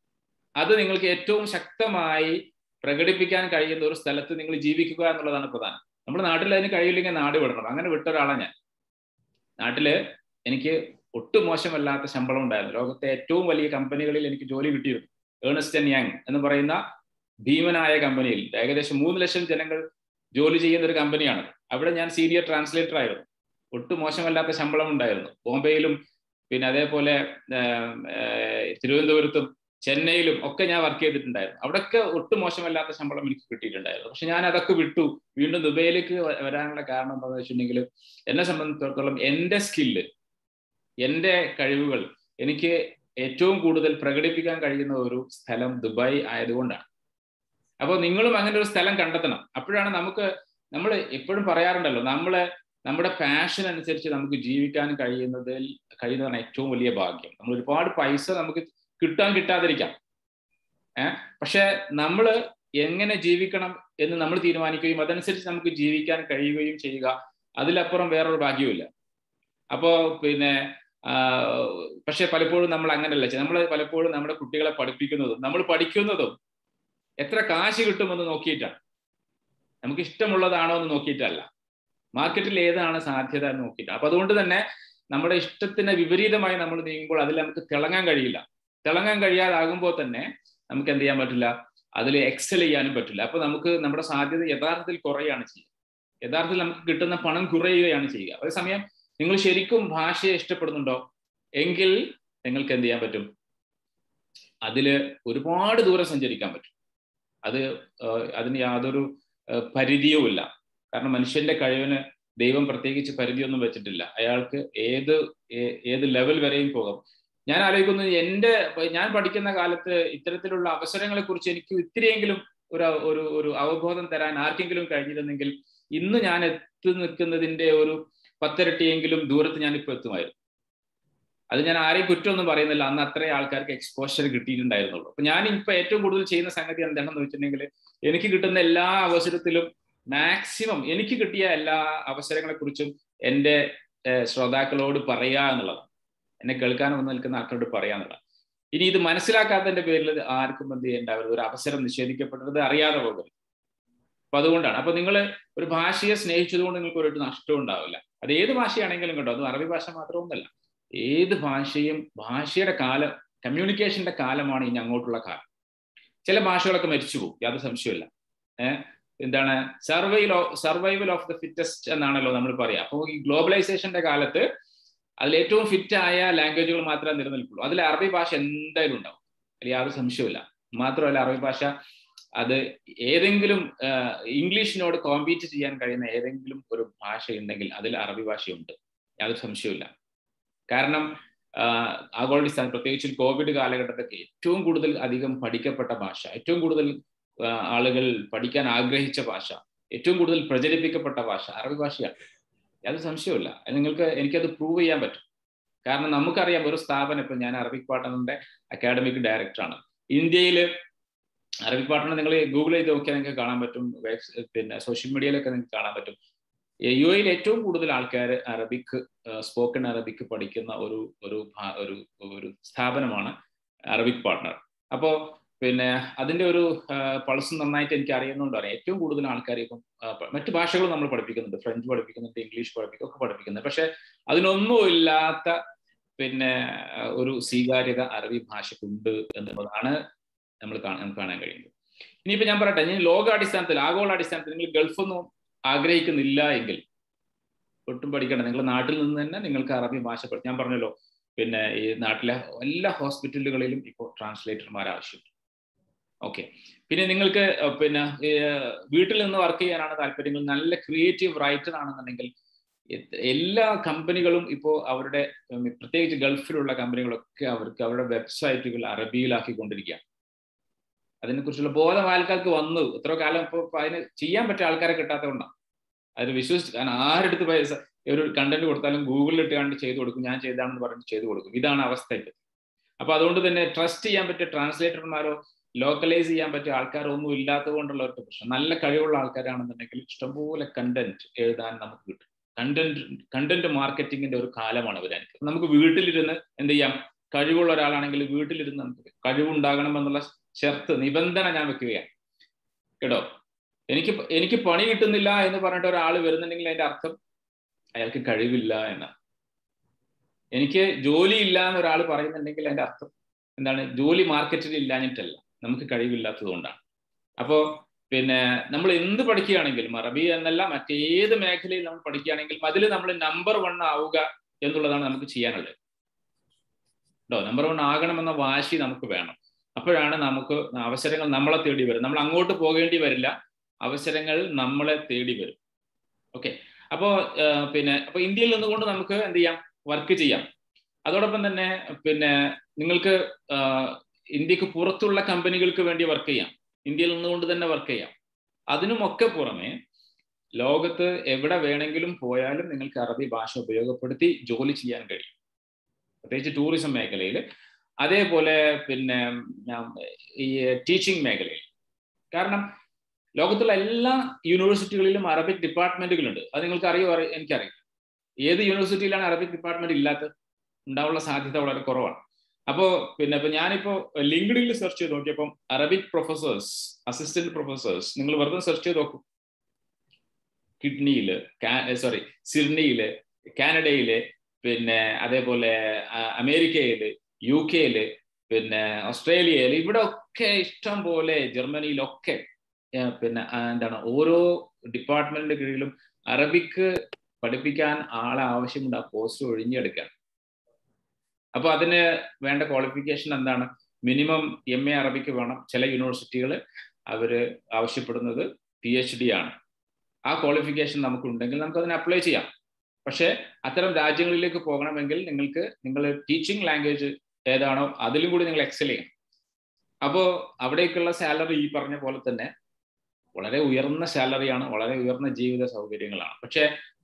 അത് നിങ്ങൾക്ക് ഏറ്റവും ശക്തമായി പ്രകടിപ്പിക്കാൻ കഴിയുന്ന ഒരു സ്ഥലത്ത് നിങ്ങൾ ജീവിക്കുക എന്നുള്ളതാണ് പ്രധാനം നമ്മുടെ നാട്ടിൽ അതിന് കഴിയില്ലെങ്കിൽ നാട് വിടണം അങ്ങനെ വിട്ട ഒരാളാണ് ഞാൻ നാട്ടില് എനിക്ക് ഒട്ടും മോശമല്ലാത്ത ശമ്പളം ഉണ്ടായിരുന്നു ലോകത്തെ ഏറ്റവും വലിയ കമ്പനികളിൽ എനിക്ക് ജോലി കിട്ടിയിരുന്നു ഏണസ്റ്റ് ആൻഡ് യങ് എന്ന് പറയുന്ന ഭീമനായ കമ്പനിയിൽ ഏകദേശം മൂന്ന് ലക്ഷം ജനങ്ങൾ ജോലി ചെയ്യുന്ന ഒരു കമ്പനിയാണ് അവിടെ ഞാൻ സീനിയർ ട്രാൻസ്ലേറ്റർ ആയിരുന്നു ഒട്ടും മോശമല്ലാത്ത ശമ്പളം ഉണ്ടായിരുന്നു ബോംബെയിലും പിന്നെ അതേപോലെ ആഹ്, ആഹ്, തിരുവനന്തപുരത്തും ചെന്നൈയിലും ഒക്കെ ഞാൻ വർക്ക് ചെയ്തിട്ടുണ്ടായിരുന്നു അവിടെയൊക്കെ ഒട്ടും മോശമല്ലാത്ത ശമ്പളം എനിക്ക് കിട്ടിയിട്ടുണ്ടായിരുന്നു പക്ഷെ ഞാൻ അതൊക്കെ വിട്ടു വീണ്ടും ദുബൈയിലേക്ക് വ- വരാനുള്ള കാരണം എന്താണെന്ന് വെച്ചിട്ടുണ്ടെങ്കിൽ എന്നെ സംബന്ധിച്ചിടത്തോളം എൻ്റെ സ്കില്ല് എൻ്റെ കഴിവുകൾ എനിക്ക് ഏറ്റവും കൂടുതൽ പ്രകടിപ്പിക്കാൻ കഴിയുന്ന ഒരു സ്ഥലം ദുബായ് ആയതുകൊണ്ടാണ് അപ്പോൾ നിങ്ങളും അങ്ങനെ ഒരു സ്ഥലം കണ്ടെത്തണം അപ്പോഴാണ് നമുക്ക് നമ്മൾ എപ്പോഴും പറയാറുണ്ടല്ലോ നമ്മളെ നമ്മുടെ പാഷൻ അനുസരിച്ച് നമുക്ക് ജീവിക്കാൻ കഴിയുന്നതിൽ കഴിയുന്നതാണ് ഏറ്റവും വലിയ ഭാഗ്യം നമ്മൾ ഒരുപാട് പൈസ നമുക്ക് കിട്ടാൻ കിട്ടാതിരിക്കാം ഏഹ് പക്ഷെ നമ്മൾ എങ്ങനെ ജീവിക്കണം എന്ന് നമ്മൾ തീരുമാനിക്കുകയും അതനുസരിച്ച് നമുക്ക് ജീവിക്കാൻ കഴിയുകയും ചെയ്യുക അതിലപ്പുറം വേറൊരു ഭാഗ്യവുമില്ല അപ്പോ പിന്നെ ആ, പക്ഷെ പലപ്പോഴും നമ്മൾ അങ്ങനെയല്ല നമ്മൾ പലപ്പോഴും നമ്മുടെ കുട്ടികളെ പഠിപ്പിക്കുന്നതും നമ്മൾ പഠിക്കുന്നതും എത്ര കാശ് കിട്ടുമെന്ന് നോക്കിയിട്ടാണ് നമുക്ക് ഇഷ്ടമുള്ളതാണോ എന്ന് നോക്കിയിട്ടല്ല മാർക്കറ്റിൽ ഏതാണ് സാധ്യത എന്ന് നോക്കിയിട്ടാണ് അപ്പൊ അതുകൊണ്ട് തന്നെ നമ്മുടെ ഇഷ്ടത്തിന് വിപരീതമായി നമ്മൾ നീങ്ങുമ്പോൾ അതിൽ നമുക്ക് തിളങ്ങാൻ കഴിയില്ല തിളങ്ങാൻ കഴിയാതാകുമ്പോൾ തന്നെ നമുക്ക് എന്ത് ചെയ്യാൻ പറ്റില്ല അതിൽ എക്സൽ ചെയ്യാനും പറ്റില്ല അപ്പൊ നമുക്ക് നമ്മുടെ സാധ്യത യഥാർത്ഥത്തിൽ കുറയുകയാണ് ചെയ്യുക യഥാർത്ഥത്തിൽ നമുക്ക് കിട്ടുന്ന പണം കുറയുകയാണ് ചെയ്യുക അതേസമയം നിങ്ങൾ ശരിക്കും ഭാഷയെ ഇഷ്ടപ്പെടുന്നുണ്ടോ എങ്കിൽ നിങ്ങൾക്ക് എന്ത് ചെയ്യാൻ പറ്റും അതില് ഒരുപാട് ദൂരം സഞ്ചരിക്കാൻ പറ്റും അത് ആഹ് അതിന് യാതൊരു ആഹ് പരിധിയുമില്ല കാരണം മനുഷ്യന്റെ കഴിവിന് ദൈവം പ്രത്യേകിച്ച് പരിധിയൊന്നും വെച്ചിട്ടില്ല അയാൾക്ക് ഏത് ഏ- ഏത് ലെവൽ വരെയും പോകാം ഞാൻ ആലോചിക്കുന്നത് എൻ്റെ ഞാൻ പഠിക്കുന്ന കാലത്ത് ഇത്തരത്തിലുള്ള അവസരങ്ങളെ കുറിച്ച് എനിക്ക് ഇത്തിരിയെങ്കിലും ഒരു ഒരു ഒരു അവബോധം തരാൻ ആർക്കെങ്കിലും കഴിഞ്ഞിരുന്നെങ്കിൽ ഇന്ന് ഞാൻ എത്തി നിൽക്കുന്നതിന്റെ ഒരു പത്തിരട്ടിയെങ്കിലും ദൂരത്ത് ഞാൻ ഇപ്പൊ എത്തുമായിരുന്നു അത് ഞാൻ ആരെയും കുറ്റമൊന്നും പറയുന്നില്ല അന്ന് അത്രയും ആൾക്കാർക്ക് എക്സ്പോഷർ കിട്ടിയിട്ടുണ്ടായിരുന്നുള്ളൂ അപ്പൊ ഞാൻ ഇപ്പൊ ഏറ്റവും കൂടുതൽ ചെയ്യുന്ന സംഗതി എന്താണെന്ന് വെച്ചിട്ടുണ്ടെങ്കിൽ എനിക്ക് കിട്ടുന്ന എല്ലാ അവസരത്തിലും മാക്സിമം എനിക്ക് കിട്ടിയ എല്ലാ അവസരങ്ങളെ കുറിച്ചും എൻ്റെ ഏഹ്, ശ്രോതാക്കളോട് പറയുക എന്നുള്ളതാണ് എന്നെ കേൾക്കാൻ വന്ന് നിൽക്കുന്ന ആൾക്കാരോട് പറയുക എന്നുള്ളതാണ് ഇനി ഇത് മനസ്സിലാക്കാത്തതിന്റെ പേരിൽ ആർക്കും എന്ത് ചെയ്യേണ്ടാവരുത് ഒരു അവസരം നിഷേധിക്കപ്പെട്ടത് അറിയാതെ പോകരുത് അപ്പൊ അതുകൊണ്ടാണ് അപ്പൊ നിങ്ങൾ ഒരു ഭാഷയെ സ്നേഹിച്ചതുകൊണ്ട് നിങ്ങൾക്ക് ഒരു നഷ്ടവും ഉണ്ടാവില്ല അത് ഏത് ഭാഷയാണെങ്കിലും കേട്ടോ അത് അറബി ഭാഷ മാത്രമൊന്നുമല്ല ഏത് ഭാഷയും ഭാഷയുടെ കാലം കമ്മ്യൂണിക്കേഷന്റെ കാലമാണ് ഇനി അങ്ങോട്ടുള്ള കാലം ചില ഭാഷകളൊക്കെ മരിച്ചു പോകും യാതൊരു സംശയമില്ല ഏഹ് എന്താണ് survival survival of the fittest എന്നാണല്ലോ നമ്മൾ പറയാം അപ്പോൾ ഈ ഗ്ലോബലൈസേഷന്റെ കാലത്ത് അതിൽ ഏറ്റവും ഫിറ്റ് ആയ ലാംഗ്വേജുകൾ മാത്രമേ നിലനിൽക്കുള്ളൂ അതിൽ അറബി ഭാഷ എന്തായാലും ഉണ്ടാവും അതിൽ യാതൊരു സംശയമില്ല മാത്രമല്ല അറബി ഭാഷ അത് ഏതെങ്കിലും ഇംഗ്ലീഷിനോട് കോമ്പീറ്റ് ചെയ്യാൻ കഴിയുന്ന ഏതെങ്കിലും ഒരു ഭാഷ ഉണ്ടെങ്കിൽ അതിൽ അറബി ഭാഷയുണ്ട് യാതൊരു സംശയമില്ല കാരണം ആഗോളടിസ്ഥാനം പ്രത്യേകിച്ച് കോവിഡ് കാലഘട്ടത്തൊക്കെ ഏറ്റവും കൂടുതൽ അധികം പഠിക്കപ്പെട്ട ഭാഷ ഏറ്റവും കൂടുതൽ ആളുകൾ പഠിക്കാൻ ആഗ്രഹിച്ച ഭാഷ ഏറ്റവും കൂടുതൽ പ്രചരിപ്പിക്കപ്പെട്ട ഭാഷ അറബി ഭാഷയാണ് യാതൊരു സംശയമില്ല നിങ്ങൾക്ക് എനിക്കത് പ്രൂവ് ചെയ്യാൻ പറ്റും കാരണം നമുക്കറിയാം ഒരു സ്ഥാപനം ഇപ്പൊ ഞാൻ അറബിക് പാർട്ട്ണറിന്റെ അക്കാഡമിക് ഡയറക്ടറാണ് ഇന്ത്യയിൽ അറബിക് പാർട്ട്ണർ നിങ്ങൾ ഗൂഗിൾ ചെയ്ത് നോക്കിയാൽ നിങ്ങൾക്ക് കാണാൻ പറ്റും പിന്നെ സോഷ്യൽ മീഡിയയിലൊക്കെ നിങ്ങൾക്ക് കാണാൻ പറ്റും യു എയിൽ ഏറ്റവും കൂടുതൽ ആൾക്കാർ അറബിക് സ്പോക്കൺ അറബിക് പഠിക്കുന്ന ഒരു ഒരു ഒരു ഒരു സ്ഥാപനമാണ് അറബിക് പാർട്ട്ണർ അപ്പോൾ പിന്നെ അതിന്റെ ഒരു പൾസ് നന്നായിട്ട് എനിക്ക് അറിയുന്നതുകൊണ്ട് അറിയാം ഏറ്റവും കൂടുതൽ ആൾക്കാർ ഇപ്പം മറ്റു ഭാഷകളും നമ്മൾ പഠിപ്പിക്കുന്നുണ്ട് ഫ്രഞ്ച് പഠിപ്പിക്കുന്നുണ്ട് ഇംഗ്ലീഷ് പഠിപ്പിക്കും ഒക്കെ പഠിപ്പിക്കുന്നുണ്ട് പക്ഷെ അതിനൊന്നും ഇല്ലാത്ത പിന്നെ ഒരു സ്വീകാര്യത അറബി ഭാഷക്കുണ്ട് എന്നുള്ളതാണ് നമ്മൾ കാണാൻ കാണാൻ കഴിയുന്നത് ഇനിയിപ്പോ ഞാൻ പറയട്ടെ ഇനി ലോകാടിസ്ഥാനത്തിൽ ആഗോള അടിസ്ഥാനത്തിൽ നിങ്ങൾ ഗൾഫൊന്നും ആഗ്രഹിക്കുന്നില്ല എങ്കിൽ ഒട്ടും പഠിക്കണം നിങ്ങൾ നാട്ടിൽ നിന്ന് തന്നെ നിങ്ങൾക്ക് അറബി ഭാഷ ഞാൻ പറഞ്ഞല്ലോ പിന്നെ ഈ നാട്ടിലെ എല്ലാ ഹോസ്പിറ്റലുകളിലും ഇപ്പോൾ ട്രാൻസ്ലേറ്റർമാർ ആവശ്യമുണ്ട് ഓക്കെ പിന്നെ നിങ്ങൾക്ക് പിന്നെ വീട്ടിൽ നിന്ന് വർക്ക് ചെയ്യാനാണ് താല്പര്യങ്ങൾ നല്ല ക്രിയേറ്റീവ് റൈറ്റർ ആണെന്നുണ്ടെങ്കിൽ എല്ലാ കമ്പനികളും ഇപ്പോൾ അവരുടെ പ്രത്യേകിച്ച് ഗൾഫിലുള്ള കമ്പനികളൊക്കെ അവർക്ക് അവരുടെ വെബ്സൈറ്റുകൾ അറബിയിലാക്കിക്കൊണ്ടിരിക്കുകയാണ് അതിനെക്കുറിച്ചുള്ള ബോധം ആൾക്കാർക്ക് വന്നു എത്ര കാലം ഇപ്പോൾ അതിന് ചെയ്യാൻ പറ്റിയ ആൾക്കാരെ കിട്ടാത്തതുകൊണ്ടാണ് അതിൽ വിശ്വസിച്ച് കാരണം ആരെടുത്ത് പൈസ ഒരു കണ്ടന്റ് കൊടുത്താലും ഗൂഗിളിൽ ഇട്ട് കണ്ട് ചെയ്തു കൊടുക്കും ഞാൻ ചെയ്താണെന്ന് പറഞ്ഞ് ചെയ്തു കൊടുക്കും ഇതാണ് അവസ്ഥ ഇപ്പം അപ്പൊ അതുകൊണ്ട് തന്നെ ട്രസ്റ്റ് ചെയ്യാൻ പറ്റിയ ട്രാൻസ്ലേറ്റർമാരോ ലോക്കലൈസ് ചെയ്യാൻ പറ്റിയ ആൾക്കാരോ ഒന്നും ഇല്ലാത്തത് കൊണ്ടുള്ള ഒരു പ്രശ്നം നല്ല കഴിവുള്ള ആൾക്കാരാണെന്നുണ്ടെങ്കിൽ ഇഷ്ടംപോലെ കണ്ടന്റ് എഴുതാൻ നമുക്ക് കിട്ടും കണ്ടന്റ് കണ്ടന്റ് മാർക്കറ്റിംഗിന്റെ ഒരു കാലമാണ് ഇവരായിരിക്കും നമുക്ക് വീട്ടിലിരുന്ന് എന്ത് ചെയ്യാം കഴിവുള്ള ഒരാളാണെങ്കിൽ വീട്ടിലിരുന്ന് നമുക്ക് കഴിവുണ്ടാകണം എന്നുള്ള ഷർത്ത് നിബന്ധന ഞാൻ വെക്കുകയാണ് കേട്ടോ എനിക്ക് എനിക്ക് പണി കിട്ടുന്നില്ല എന്ന് പറഞ്ഞിട്ട് ഒരാൾ വരുന്നുണ്ടെങ്കിൽ അതിന്റെ അർത്ഥം അയാൾക്ക് കഴിവില്ല എന്നാണ് എനിക്ക് ജോലി ഇല്ല എന്ന് ഒരാൾ പറയുന്നുണ്ടെങ്കിൽ അതിന്റെ അർത്ഥം എന്താണ് ജോലി മാർക്കറ്റിൽ ഇല്ലാഞ്ഞിട്ടല്ല നമുക്ക് കഴിവില്ലാത്തത് കൊണ്ടാണ് അപ്പോ പിന്നെ നമ്മൾ എന്ത് പഠിക്കുകയാണെങ്കിലും അറബി എന്നല്ല മറ്റേത് മേഖലയിൽ നമ്മൾ പഠിക്കുകയാണെങ്കിലും അതിൽ നമ്മൾ നമ്പർ വൺ ആവുക എന്നുള്ളതാണ് നമുക്ക് ചെയ്യാനുള്ളത് കേട്ടോ നമ്പർ വൺ ആകണമെന്ന വാശി നമുക്ക് വേണം അപ്പോഴാണ് നമുക്ക് അവസരങ്ങൾ നമ്മളെ തേടി വരും നമ്മൾ അങ്ങോട്ട് പോകേണ്ടി വരില്ല അവസരങ്ങൾ നമ്മളെ തേടി വരും ഓക്കെ അപ്പോ പിന്നെ അപ്പൊ ഇന്ത്യയിൽ നിന്നുകൊണ്ട് നമുക്ക് എന്ത് ചെയ്യാം വർക്ക് ചെയ്യാം അതോടൊപ്പം തന്നെ പിന്നെ നിങ്ങൾക്ക് ഇന്ത്യക്ക് പുറത്തുള്ള കമ്പനികൾക്ക് വേണ്ടി വർക്ക് ചെയ്യാം ഇന്ത്യയിൽ നിന്നുകൊണ്ട് തന്നെ വർക്ക് ചെയ്യാം അതിനുമൊക്കെ പുറമെ ലോകത്ത് എവിടെ വേണമെങ്കിലും പോയാലും നിങ്ങൾക്ക് അറബി ഭാഷ ഉപയോഗപ്പെടുത്തി ജോലി ചെയ്യാൻ കഴിയും പ്രത്യേകിച്ച് ടൂറിസം മേഖലയിൽ അതേപോലെ പിന്നെ ഈ ടീച്ചിങ് മേഖലയിൽ കാരണം ലോകത്തുള്ള എല്ലാ യൂണിവേഴ്സിറ്റികളിലും അറബിക് ഡിപ്പാർട്ട്മെന്റുകളുണ്ട് അത് നിങ്ങൾക്ക് അറിയോ എനിക്കറിയാം ഏത് യൂണിവേഴ്സിറ്റിയിലാണ് അറബിക് ഡിപ്പാർട്ട്മെന്റ് ഇല്ലാത്തത് ഉണ്ടാവാനുള്ള സാധ്യത വളരെ കുറവാണ് അപ്പോ പിന്നെ ഇപ്പൊ ഞാനിപ്പോ ലിങ്ക്ഡിനിൽ സെർച്ച് ചെയ്ത് നോക്കിയപ്പം അറബിക് പ്രൊഫസേഴ്സ് അസിസ്റ്റന്റ് പ്രൊഫസേഴ്സ് നിങ്ങൾ വെറുതെ സെർച്ച് ചെയ്ത് നോക്കൂ കിഡ്നിയില് സോറി സിഡ്നിയില് കാനഡയില് പിന്നെ അതേപോലെ അമേരിക്കയില് യു കെയില് പിന്നെ ഓസ്ട്രേലിയയിൽ ഇവിടെ ഒക്കെ ഇഷ്ടം പോലെ ജർമ്മനിയിലൊക്കെ പിന്നെ എന്താണ് ഓരോ ഡിപ്പാർട്ട്മെന്റിന്റെ കീഴിലും അറബിക്ക് പഠിപ്പിക്കാൻ ആളെ ആവശ്യമുണ്ട് ആ പോസ്റ്റ് ഒഴിഞ്ഞെടുക്കാൻ അപ്പൊ അതിന് വേണ്ട ക്വാളിഫിക്കേഷൻ എന്താണ് മിനിമം എം എ അറബിക്ക് വേണം ചില യൂണിവേഴ്സിറ്റികൾ അവര് ആവശ്യപ്പെടുന്നത് പി എച്ച് ഡി ആണ് ആ ക്വാളിഫിക്കേഷൻ നമുക്ക് ഉണ്ടെങ്കിൽ നമുക്ക് അതിന് അപ്ലൈ ചെയ്യാം പക്ഷേ അത്തരം രാജ്യങ്ങളിലേക്ക് പോകണമെങ്കിൽ നിങ്ങൾക്ക് നിങ്ങൾ ടീച്ചിങ് ലാംഗ്വേജ് ഏതാണോ അതിലും കൂടി നിങ്ങൾ എക്സൽ ചെയ്യണം അപ്പോൾ അവിടേക്കുള്ള സാലറി ഈ പറഞ്ഞ പോലെ തന്നെ വളരെ ഉയർന്ന സാലറിയാണ് വളരെ ഉയർന്ന ജീവിത സൗകര്യങ്ങളാണ് പക്ഷേ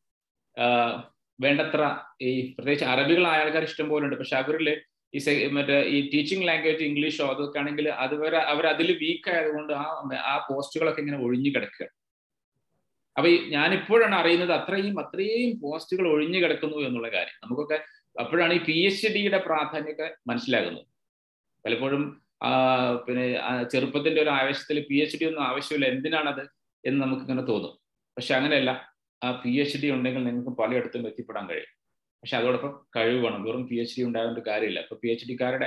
വേണ്ടത്ര ഈ പ്രത്യേകിച്ച് അറബികളായ ആൾക്കാർ ഇഷ്ടം പോലെ ഉണ്ട് പക്ഷെ അവരിൽ ഈ മറ്റേ ഈ ടീച്ചിങ് ലാംഗ്വേജ് ഇംഗ്ലീഷോ അതൊക്കെ ആണെങ്കിൽ അതുവരെ അവർ അതിൽ വീക്ക് ആയതുകൊണ്ട് ആ ആ പോസ്റ്റുകളൊക്കെ ഇങ്ങനെ ഒഴിഞ്ഞു കിടക്കുക അപ്പൊ ഞാൻ ഇപ്പോഴാണ് അറിയുന്നത് അത്രയും അത്രയും പോസ്റ്റുകൾ ഒഴിഞ്ഞു കിടക്കുന്നു എന്നുള്ള കാര്യം നമുക്കൊക്കെ അപ്പോഴാണ് ഈ പി എച്ച് ഡിയുടെ പ്രാധാന്യമൊക്കെ മനസ്സിലാകുന്നത് പലപ്പോഴും പിന്നെ ചെറുപ്പത്തിന്റെ ഒരു ആവേശത്തിൽ പി എച്ച് ഡി ഒന്നും ആവശ്യമില്ല എന്തിനാണത് എന്ന് നമുക്ക് ഇങ്ങനെ തോന്നും പക്ഷെ അങ്ങനെയല്ല ആ പി എച്ച് ഡി ഉണ്ടെങ്കിൽ നിങ്ങൾക്ക് പലയിടത്തും എത്തിപ്പെടാൻ കഴിയും പക്ഷെ അതോടൊപ്പം കഴിവ് വേണം വെറും പി എച്ച് ഡി ഉണ്ടാകേണ്ട കാര്യമില്ല ഇപ്പൊ പി എച്ച് ഡിക്കാരുടെ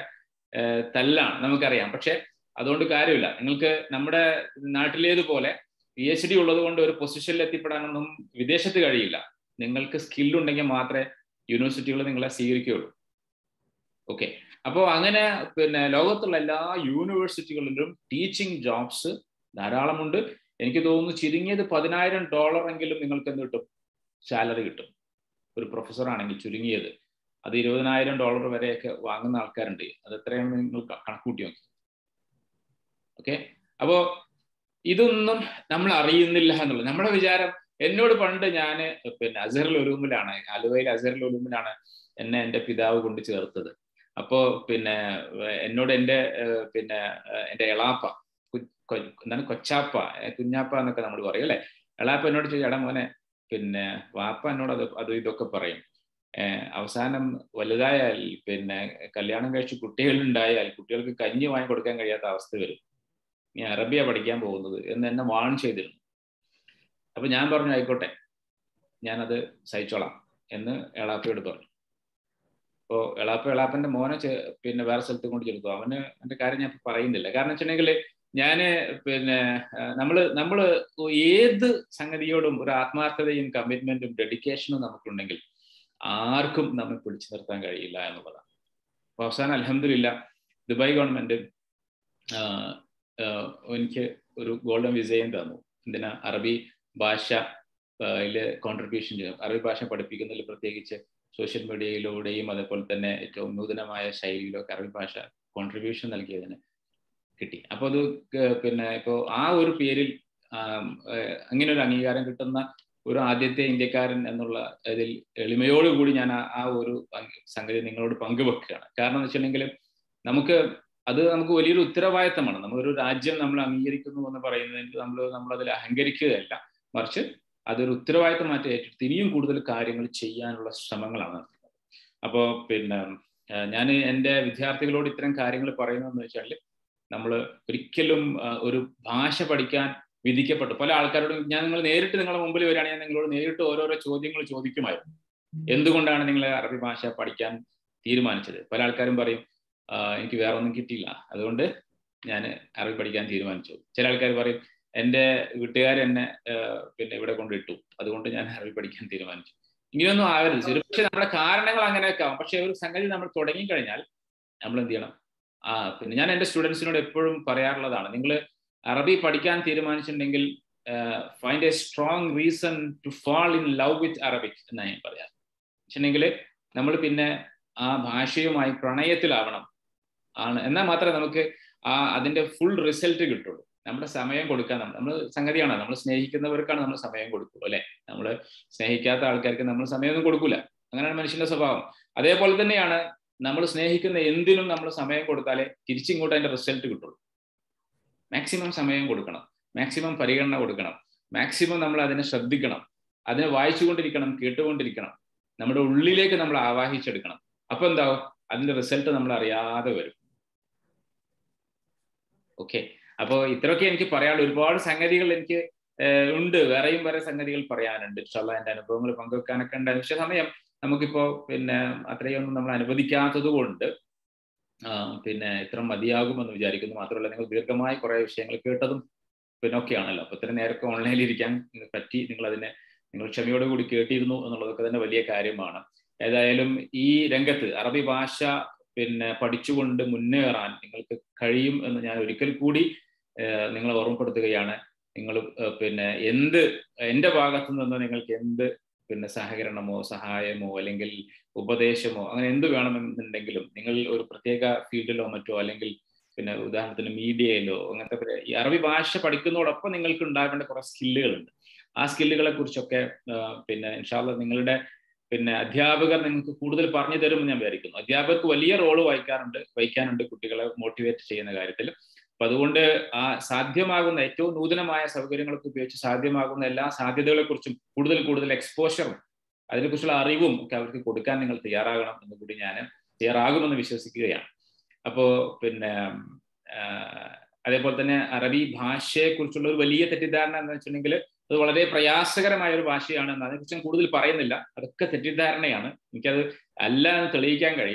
ഏഹ് തല്ലാണ് നമുക്കറിയാം പക്ഷെ അതുകൊണ്ട് കാര്യമില്ല നിങ്ങൾക്ക് നമ്മുടെ നാട്ടിലേതുപോലെ പി എച്ച് ഡി ഉള്ളത് കൊണ്ട് ഒരു പൊസിഷനിൽ എത്തിപ്പെടാനൊന്നും വിദേശത്ത് കഴിയില്ല നിങ്ങൾക്ക് സ്കില്ലുണ്ടെങ്കിൽ മാത്രമേ യൂണിവേഴ്സിറ്റികൾ നിങ്ങളെ സ്വീകരിക്കുകയുള്ളൂ ഓക്കെ അപ്പോൾ അങ്ങനെ പിന്നെ ലോകത്തുള്ള എല്ലാ യൂണിവേഴ്സിറ്റികളിലും ടീച്ചിങ് ജോബ്സ് ധാരാളമുണ്ട് എനിക്ക് തോന്നുന്നു ചുരുങ്ങിയത് പതിനായിരം ഡോളർ എങ്കിലും നിങ്ങൾക്ക് എന്ത് കിട്ടും സാലറി കിട്ടും ഒരു പ്രൊഫസർ ആണെങ്കിൽ ചുരുങ്ങിയത് അത് ഇരുപതിനായിരം ഡോളർ വരെയൊക്കെ വാങ്ങുന്ന ആൾക്കാരുണ്ട് അത് എത്രയാണ് നിങ്ങൾ കണക്കൂട്ടി നോക്കി ഓക്കെ അപ്പോ ഇതൊന്നും നമ്മൾ അറിയുന്നില്ല എന്നുള്ളത് നമ്മുടെ വിചാരം എന്നോട് പണ്ട് ഞാൻ പിന്നെ അസറിൽ ഒലൂമിലാണ് ആലുവയിൽ അസറിൽ ഒലൂമിലാണ് എന്നെ എൻ്റെ പിതാവ് കൊണ്ട് ചേർത്തത് അപ്പോ പിന്നെ എന്നോട് എൻ്റെ പിന്നെ എൻ്റെ എളാപ്പ എന്താണ് കൊച്ചാപ്പ കുഞ്ഞാപ്പ എന്നൊക്കെ നമ്മൾ പറയും അല്ലെ എളാപ്പ എന്നോട് ചോദിച്ചു എടാ മോനെ പിന്നെ വാപ്പ എന്നോട് അത് അത് ഇതൊക്കെ പറയും അവസാനം വലുതായാൽ പിന്നെ കല്യാണം കഴിച്ച് കുട്ടികളുണ്ടായാൽ കുട്ടികൾക്ക് കഞ്ഞി വാങ്ങി കൊടുക്കാൻ കഴിയാത്ത അവസ്ഥ വരും നീ അറബിയ പഠിക്കാൻ പോകുന്നത് എന്ന് എന്നെ വാൺ ചെയ്തിരുന്നു അപ്പൊ ഞാൻ പറഞ്ഞു ആയിക്കോട്ടെ ഞാനത് സഹിച്ചോളാം എന്ന് എളാപ്പയോട് പറഞ്ഞു അപ്പോൾ എളാപ്പ എളാപ്പന്റെ മോനെ പിന്നെ വേറെ സ്ഥലത്ത് കൊണ്ട് ചെലുത്തു അവന് എന്റെ കാര്യം ഞാൻ പറയുന്നില്ല കാരണം വെച്ചിട്ടുണ്ടെങ്കിൽ ഞാന് പിന്നെ നമ്മള് നമ്മള് ഏത് സംഗതിയോടും ഒരു ആത്മാർത്ഥതയും കമ്മിറ്റ്മെന്റും ഡെഡിക്കേഷനും നമുക്കുണ്ടെങ്കിൽ ആർക്കും നമ്മെ പിടിച്ചു നിർത്താൻ കഴിയില്ല എന്നുള്ളതാണ് അപ്പൊ അവസാനം അലഹമില്ല ദുബായ് ഗവൺമെന്റ് എനിക്ക് ഒരു ഗോൾഡൻ വിസയും തന്നു എന്തിനാ അറബി ഭാഷ അതില് കോൺട്രിബ്യൂഷൻ ചെയ്യും അറബി ഭാഷ പഠിപ്പിക്കുന്നതിൽ പ്രത്യേകിച്ച് സോഷ്യൽ മീഡിയയിലൂടെയും അതേപോലെ തന്നെ ഏറ്റവും നൂതനമായ ശൈലിയിലൊക്കെ അറബി ഭാഷ കോൺട്രിബ്യൂഷൻ നൽകിയതിന് കിട്ടി അപ്പോൾ അത് പിന്നെ ഇപ്പോൾ ആ ഒരു പേരിൽ അങ്ങനെ ഒരു അംഗീകാരം കിട്ടുന്ന ഒരു ആദ്യത്തെ ഇന്ത്യക്കാരൻ എന്നുള്ള ഇതിൽ എളിമയോടുകൂടി ഞാൻ ആ ഒരു സംഗതി നിങ്ങളോട് പങ്കുവെക്കുകയാണ് കാരണം എന്ന് വെച്ചിട്ടുണ്ടെങ്കിൽ നമുക്ക് അത് നമുക്ക് വലിയൊരു ഉത്തരവാദിത്തമാണ് നമ്മളൊരു രാജ്യം നമ്മൾ അംഗീകരിക്കുന്നു എന്ന് പറയുന്നതിന് നമ്മൾ നമ്മളതിൽ അഹങ്കരിക്കുകയല്ല മറിച്ച് അതൊരു ഉത്തരവാദിത്തമായിട്ട് ഏറ്റെടുത്ത് ഇനിയും കൂടുതൽ കാര്യങ്ങൾ ചെയ്യാനുള്ള ശ്രമങ്ങളാണ് നടത്തുന്നത് അപ്പോൾ പിന്നെ ഞാൻ എൻ്റെ വിദ്യാർത്ഥികളോട് ഇത്തരം കാര്യങ്ങൾ പറയുന്നതെന്ന് വെച്ചാൽ നമ്മൾ ഒരിക്കലും ഒരു ഭാഷ പഠിക്കാൻ വിധിക്കപ്പെട്ടു പല ആൾക്കാരോടും ഞാൻ നിങ്ങൾ നേരിട്ട് നിങ്ങളുടെ മുമ്പിൽ വരികയാണെങ്കിൽ ഞാൻ നിങ്ങളോട് നേരിട്ട് ഓരോരോ ചോദ്യങ്ങൾ ചോദിക്കുമായിരുന്നു എന്തുകൊണ്ടാണ് നിങ്ങൾ അറബി ഭാഷ പഠിക്കാൻ തീരുമാനിച്ചത് പല ആൾക്കാരും പറയും എനിക്ക് വേറെ ഒന്നും കിട്ടിയില്ല അതുകൊണ്ട് ഞാൻ അറബി പഠിക്കാൻ തീരുമാനിച്ചു ചില ആൾക്കാർ പറയും എൻ്റെ വീട്ടുകാർ എന്നെ പിന്നെ ഇവിടെ കൊണ്ടിട്ടു അതുകൊണ്ട് ഞാൻ അറബി പഠിക്കാൻ തീരുമാനിച്ചു ഇങ്ങനെയൊന്നും ആവരുത് ഒരു പക്ഷെ നമ്മുടെ കാരണങ്ങൾ അങ്ങനെയൊക്കെ ആവും പക്ഷെ ഒരു സംഗതി നമ്മൾ തുടങ്ങിക്കഴിഞ്ഞാൽ നമ്മൾ എന്ത് ചെയ്യണം ആ പിന്നെ ഞാൻ എൻ്റെ സ്റ്റുഡൻസിനോട് എപ്പോഴും പറയാറുള്ളതാണ് നിങ്ങൾ അറബി പഠിക്കാൻ തീരുമാനിച്ചിട്ടുണ്ടെങ്കിൽ find a strong reason to fall in love with Arabic എന്നാണ് ഞാൻ പറയാം വെച്ചിട്ടുണ്ടെങ്കിൽ നമ്മൾ പിന്നെ ആ ഭാഷയുമായി പ്രണയത്തിലാവണം ആണ് എന്നാൽ മാത്രമേ നമുക്ക് ആ അതിന്റെ ഫുൾ റിസൾട്ട് കിട്ടുള്ളൂ നമ്മുടെ സമയം കൊടുക്കാൻ നമ്മൾ നമ്മൾ സംഗതിയാണ് നമ്മൾ സ്നേഹിക്കുന്നവർക്കാണ് നമ്മൾ സമയം കൊടുക്കുള്ളൂ അല്ലെ നമ്മൾ സ്നേഹിക്കാത്ത ആൾക്കാർക്ക് നമ്മൾ സമയമൊന്നും കൊടുക്കൂല അങ്ങനെയാണ് മനുഷ്യന്റെ സ്വഭാവം അതേപോലെ തന്നെയാണ് നമ്മൾ സ്നേഹിക്കുന്ന എന്തിനും നമ്മൾ സമയം കൊടുത്താലേ തിരിച്ചിങ്ങോട്ട് അതിന്റെ റിസൾട്ട് കിട്ടുള്ളൂ മാക്സിമം സമയം കൊടുക്കണം മാക്സിമം പരിഗണന കൊടുക്കണം മാക്സിമം നമ്മൾ അതിനെ ശ്രദ്ധിക്കണം അതിനെ വായിച്ചുകൊണ്ടിരിക്കണം കേട്ടുകൊണ്ടിരിക്കണം നമ്മുടെ ഉള്ളിലേക്ക് നമ്മൾ ആവാഹിച്ചെടുക്കണം അപ്പൊ എന്താവും അതിന്റെ റിസൾട്ട് നമ്മൾ അറിയാതെ വരും ഓക്കെ അപ്പോൾ ഇത്രയൊക്കെ എനിക്ക് പറയാനുള്ള ഒരുപാട് സംഗതികൾ എനിക്ക് ഉണ്ട് വേറെയും വേറെ സംഗതികൾ പറയാനുണ്ട് ഇൻഷാല്ല എന്റെ അനുഭവങ്ങൾ പങ്കുവെക്കാനൊക്കെ ഉണ്ട് പക്ഷെ സമയം നമുക്കിപ്പോ പിന്നെ അത്രയൊന്നും നമ്മൾ അനുവദിക്കാത്തത് കൊണ്ട് പിന്നെ ഇത്ര മതിയാകുമെന്ന് വിചാരിക്കുന്നു മാത്രമല്ല നിങ്ങൾ ദീർഘമായി കുറെ വിഷയങ്ങൾ കേട്ടതും പിന്നെ ഒക്കെയാണല്ലോ അപ്പൊ ഇത്ര നേരത്തെ ഓൺലൈനിൽ ഇരിക്കാൻ പറ്റി നിങ്ങൾ അതിനെ നിങ്ങൾ ക്ഷമയോടുകൂടി കേട്ടിരുന്നു എന്നുള്ളതൊക്കെ തന്നെ വലിയ കാര്യമാണ് ഏതായാലും ഈ രംഗത്ത് അറബി ഭാഷ പിന്നെ പഠിച്ചുകൊണ്ട് മുന്നേറാൻ നിങ്ങൾക്ക് കഴിയും എന്ന് ഞാൻ ഒരിക്കൽ കൂടി നിങ്ങളെ ഓർമ്മപ്പെടുത്തുകയാണ് നിങ്ങൾ പിന്നെ എന്ത് എൻ്റെ ഭാഗത്തു നിന്ന് നിങ്ങൾക്ക് എന്ത് പിന്നെ സഹകരണമോ സഹായമോ അല്ലെങ്കിൽ ഉപദേശമോ അങ്ങനെ എന്ത് വേണമെന്നുണ്ടെങ്കിലും നിങ്ങൾ ഒരു പ്രത്യേക ഫീൽഡിലോ മറ്റോ അല്ലെങ്കിൽ പിന്നെ ഉദാഹരണത്തിന് മീഡിയയിലോ അങ്ങനത്തെ ഈ അറബി ഭാഷ പഠിക്കുന്നതോടൊപ്പം നിങ്ങൾക്ക് ഉണ്ടാകേണ്ട കുറെ സ്കില്ലുകളുണ്ട് ആ സ്കില്ലുകളെ കുറിച്ചൊക്കെ പിന്നെ ഇൻഷാല്ല നിങ്ങളുടെ പിന്നെ അധ്യാപകർ നിങ്ങൾക്ക് കൂടുതൽ പറഞ്ഞു തരുമെന്ന് ഞാൻ വിചാരിക്കുന്നു അധ്യാപകർക്ക് വലിയ റോള് വഹിക്കാറുണ്ട് വഹിക്കാനുണ്ട് കുട്ടികളെ മോട്ടിവേറ്റ് ചെയ്യുന്ന കാര്യത്തിൽ അപ്പൊ അതുകൊണ്ട് ആ സാധ്യമാകുന്ന ഏറ്റവും നൂതനമായ സൗകര്യങ്ങളൊക്കെ ഉപയോഗിച്ച് സാധ്യമാകുന്ന എല്ലാ സാധ്യതകളെ കുറിച്ചും കൂടുതൽ കൂടുതൽ എക്സ്പോഷറും അതിനെക്കുറിച്ചുള്ള അറിവും ഒക്കെ അവർക്ക് കൊടുക്കാൻ നിങ്ങൾ തയ്യാറാകണം എന്ന് കൂടി ഞാൻ തയ്യാറാകുമെന്ന് വിശ്വസിക്കുകയാണ് അപ്പോ പിന്നെ അതേപോലെ തന്നെ അറബി ഭാഷയെ കുറിച്ചുള്ള ഒരു വലിയ തെറ്റിദ്ധാരണ എന്ന് വെച്ചിട്ടുണ്ടെങ്കിൽ അത് വളരെ പ്രയാസകരമായ ഒരു ഭാഷയാണ് എന്ന് അതിനെക്കുറിച്ച് ഞാൻ കൂടുതൽ പറയുന്നില്ല അതൊക്കെ തെറ്റിദ്ധാരണയാണ് എനിക്കത് അല്ല എന്ന് തെളിയിക്കാൻ കഴിയും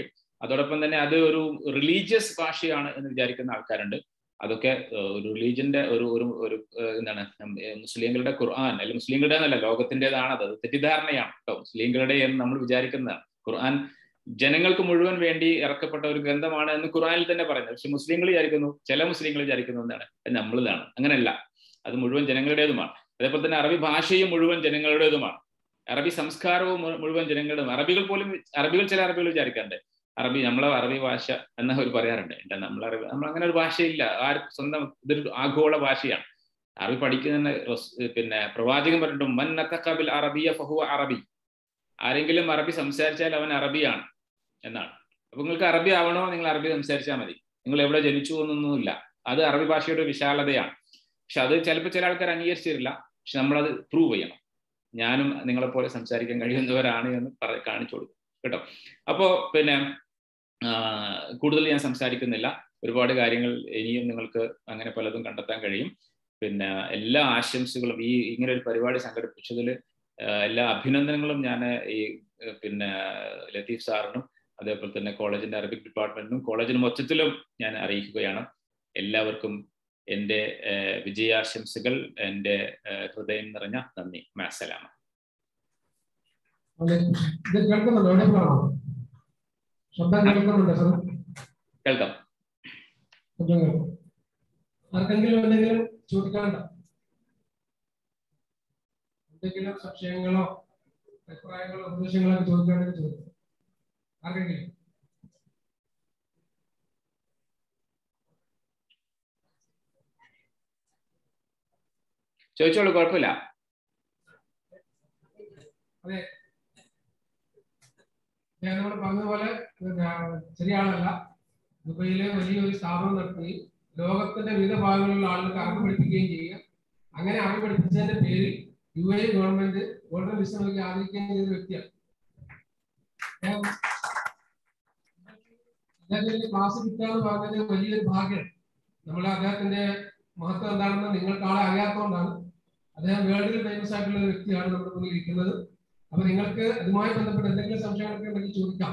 അതോടൊപ്പം തന്നെ അത് ഒരു റിലീജിയസ് ഭാഷയാണ് എന്ന് വിചാരിക്കുന്ന ആൾക്കാരുണ്ട് അതൊക്കെ ഏഹ്, ഒരു റിലീജിയന്റെ ഒരു ഒരു ഒരു ഏഹ്, എന്താണ് ഉം, ഏഹ്, മുസ്ലിങ്ങളുടെ ഖുർആൻ അല്ലെങ്കിൽ മുസ്ലിങ്ങളുടെ എന്നല്ല ലോകത്തിൻ്റെതാണ് അത് അത് തെറ്റിദ്ധാരണയാണ് കേട്ടോ മുസ്ലിങ്ങളുടെ എന്ന് നമ്മൾ വിചാരിക്കുന്നതാണ് ഖുർആൻ ജനങ്ങൾക്ക് മുഴുവൻ വേണ്ടി ഇറക്കപ്പെട്ട ഒരു ഗ്രന്ഥമാണ് എന്ന് ഖുർആനിൽ തന്നെ പറയുന്നത് പക്ഷെ മുസ്ലിങ്ങൾ വിചാരിക്കുന്നു ചില മുസ്ലിങ്ങൾ വിചാരിക്കുന്നു എന്താണ് അത് നമ്മളിതാണ് അങ്ങനെയല്ല അത് മുഴുവൻ ജനങ്ങളുടേതുമാണ് അതേപോലെ തന്നെ അറബി ഭാഷയും മുഴുവൻ ജനങ്ങളുടേതുമാണ് അറബി സംസ്കാരവും മു- മുഴുവൻ ജനങ്ങളുടേതും അറബികൾ പോലും അറബികൾ ചില അറബികൾ വിചാരിക്കാറുണ്ട് അറബി നമ്മളെ അറബി ഭാഷ എന്ന് അവർ പറയാറുണ്ട് എന്താ നമ്മൾ അറബി നമ്മൾ അങ്ങനെ ഒരു ഭാഷയില്ല ആരും സ്വന്തം ഇതൊരു ആഗോള ഭാഷയാണ് അറബി പഠിക്കുന്ന റസ്- പിന്നെ പ്രവാചകൻ പറഞ്ഞിട്ടുണ്ട് മൻ നത്തഖബിൽ അറബിയ ഫഹുവ അറബി ആരെങ്കിലും അറബി സംസാരിച്ചാൽ അവൻ അറബിയാണ് എന്നാണ് അപ്പൊ നിങ്ങൾക്ക് അറബി ആവണോ നിങ്ങൾ അറബി സംസാരിച്ചാൽ മതി നിങ്ങൾ എവിടെ ജനിച്ചു എന്നൊന്നുമില്ല അത് അറബി ഭാഷയുടെ ഒരു വിശാലതയാണ് പക്ഷെ അത് ചിലപ്പോൾ ചില ആൾക്കാർ അംഗീകരിച്ചിട്ടില്ല പക്ഷെ നമ്മളത് പ്രൂവ് ചെയ്യണം ഞാനും നിങ്ങളെ പോലെ സംസാരിക്കാൻ കഴിയുന്നവരാണ് എന്ന് പറ കാണിച്ചു കൊടുക്കും കേട്ടോ അപ്പോ പിന്നെ ആ, കൂടുതൽ ഞാൻ സംസാരിക്കുന്നില്ല ഒരുപാട് കാര്യങ്ങൾ ഇനിയും നിങ്ങൾക്ക് അങ്ങനെ പലതും കണ്ടെത്താൻ കഴിയും പിന്നെ എല്ലാ ആശംസകളും ഈ ഇങ്ങനെ ഒരു പരിപാടി സംഘടിപ്പിച്ചതിൽ എല്ലാ അഭിനന്ദനങ്ങളും ഞാൻ ഈ ഏഹ്, പിന്നെ ലത്തീഫ് സാറിനും അതേപോലെ തന്നെ കോളേജിന്റെ അറബിക് ഡിപ്പാർട്ട്മെന്റിനും കോളേജിന് മൊത്തത്തിലും ഞാൻ അറിയിക്കുകയാണ് എല്ലാവർക്കും എൻ്റെ ഏഹ്, വിജയാശംസകൾ എൻ്റെ ഏഹ്, ഹൃദയം നിറഞ്ഞ നന്ദി മാസലാമ അതെ. ഇത് കേൾക്കുന്നുണ്ടോ എവിടെയാണോ ശബ്ദം കേൾക്കുന്നുണ്ടോ സാർ കേൾക്കാം ശബ്ദം കേൾക്കും ആർക്കെങ്കിലും എന്തെങ്കിലും ചോദിക്കാനുണ്ടോ എന്തെങ്കിലും സംശയങ്ങളോ അഭിപ്രായങ്ങളോ ഉപദേശങ്ങളോ ഒക്കെ ചോദിക്കുകയാണെങ്കിൽ ചോദിക്കും ആർക്കെങ്കിലും ചോദിച്ചോളൂ കുഴപ്പമില്ല അതെ ഞാൻ നമ്മൾ പറഞ്ഞതുപോലെ പിന്നെ ശരിയാണല്ല ദുബൈയിലെ വലിയൊരു സ്ഥാപനം നടത്തി ലോകത്തിന്റെ വിവിധ ഭാഗങ്ങളിലുള്ള ആളുകൾക്ക് അറിവ് പഠിപ്പിക്കുകയും ചെയ്യുക അങ്ങനെ അറിവ് പഠിപ്പിച്ചതിന്റെ പേരിൽ U A government golden visa നൽകി ആദരിക്കുകയും ചെയ്ത വ്യക്തിയാണ് ഞാൻ അദ്ദേഹത്തിന്റെ ക്ലാസ് കിട്ടുക എന്ന് പറഞ്ഞത് വലിയൊരു ഭാഗ്യമാണ് നമ്മൾ അദ്ദേഹത്തിന്റെ മഹത്വം എന്താണെന്ന് നിങ്ങൾക്ക് ആളെ അറിയാത്തതുകൊണ്ടാണ് അദ്ദേഹം വേൾഡിൽ ഫേമസ് ആയിട്ടുള്ള ഒരു വ്യക്തിയാണ് നമ്മുടെ മുന്നിൽ ഇരിക്കുന്നത് അപ്പൊ നിങ്ങൾക്ക് അതുമായി ബന്ധപ്പെട്ട് എന്തെങ്കിലും സംശയങ്ങളൊക്കെ ഉണ്ടെങ്കിൽ ചോദിക്കാം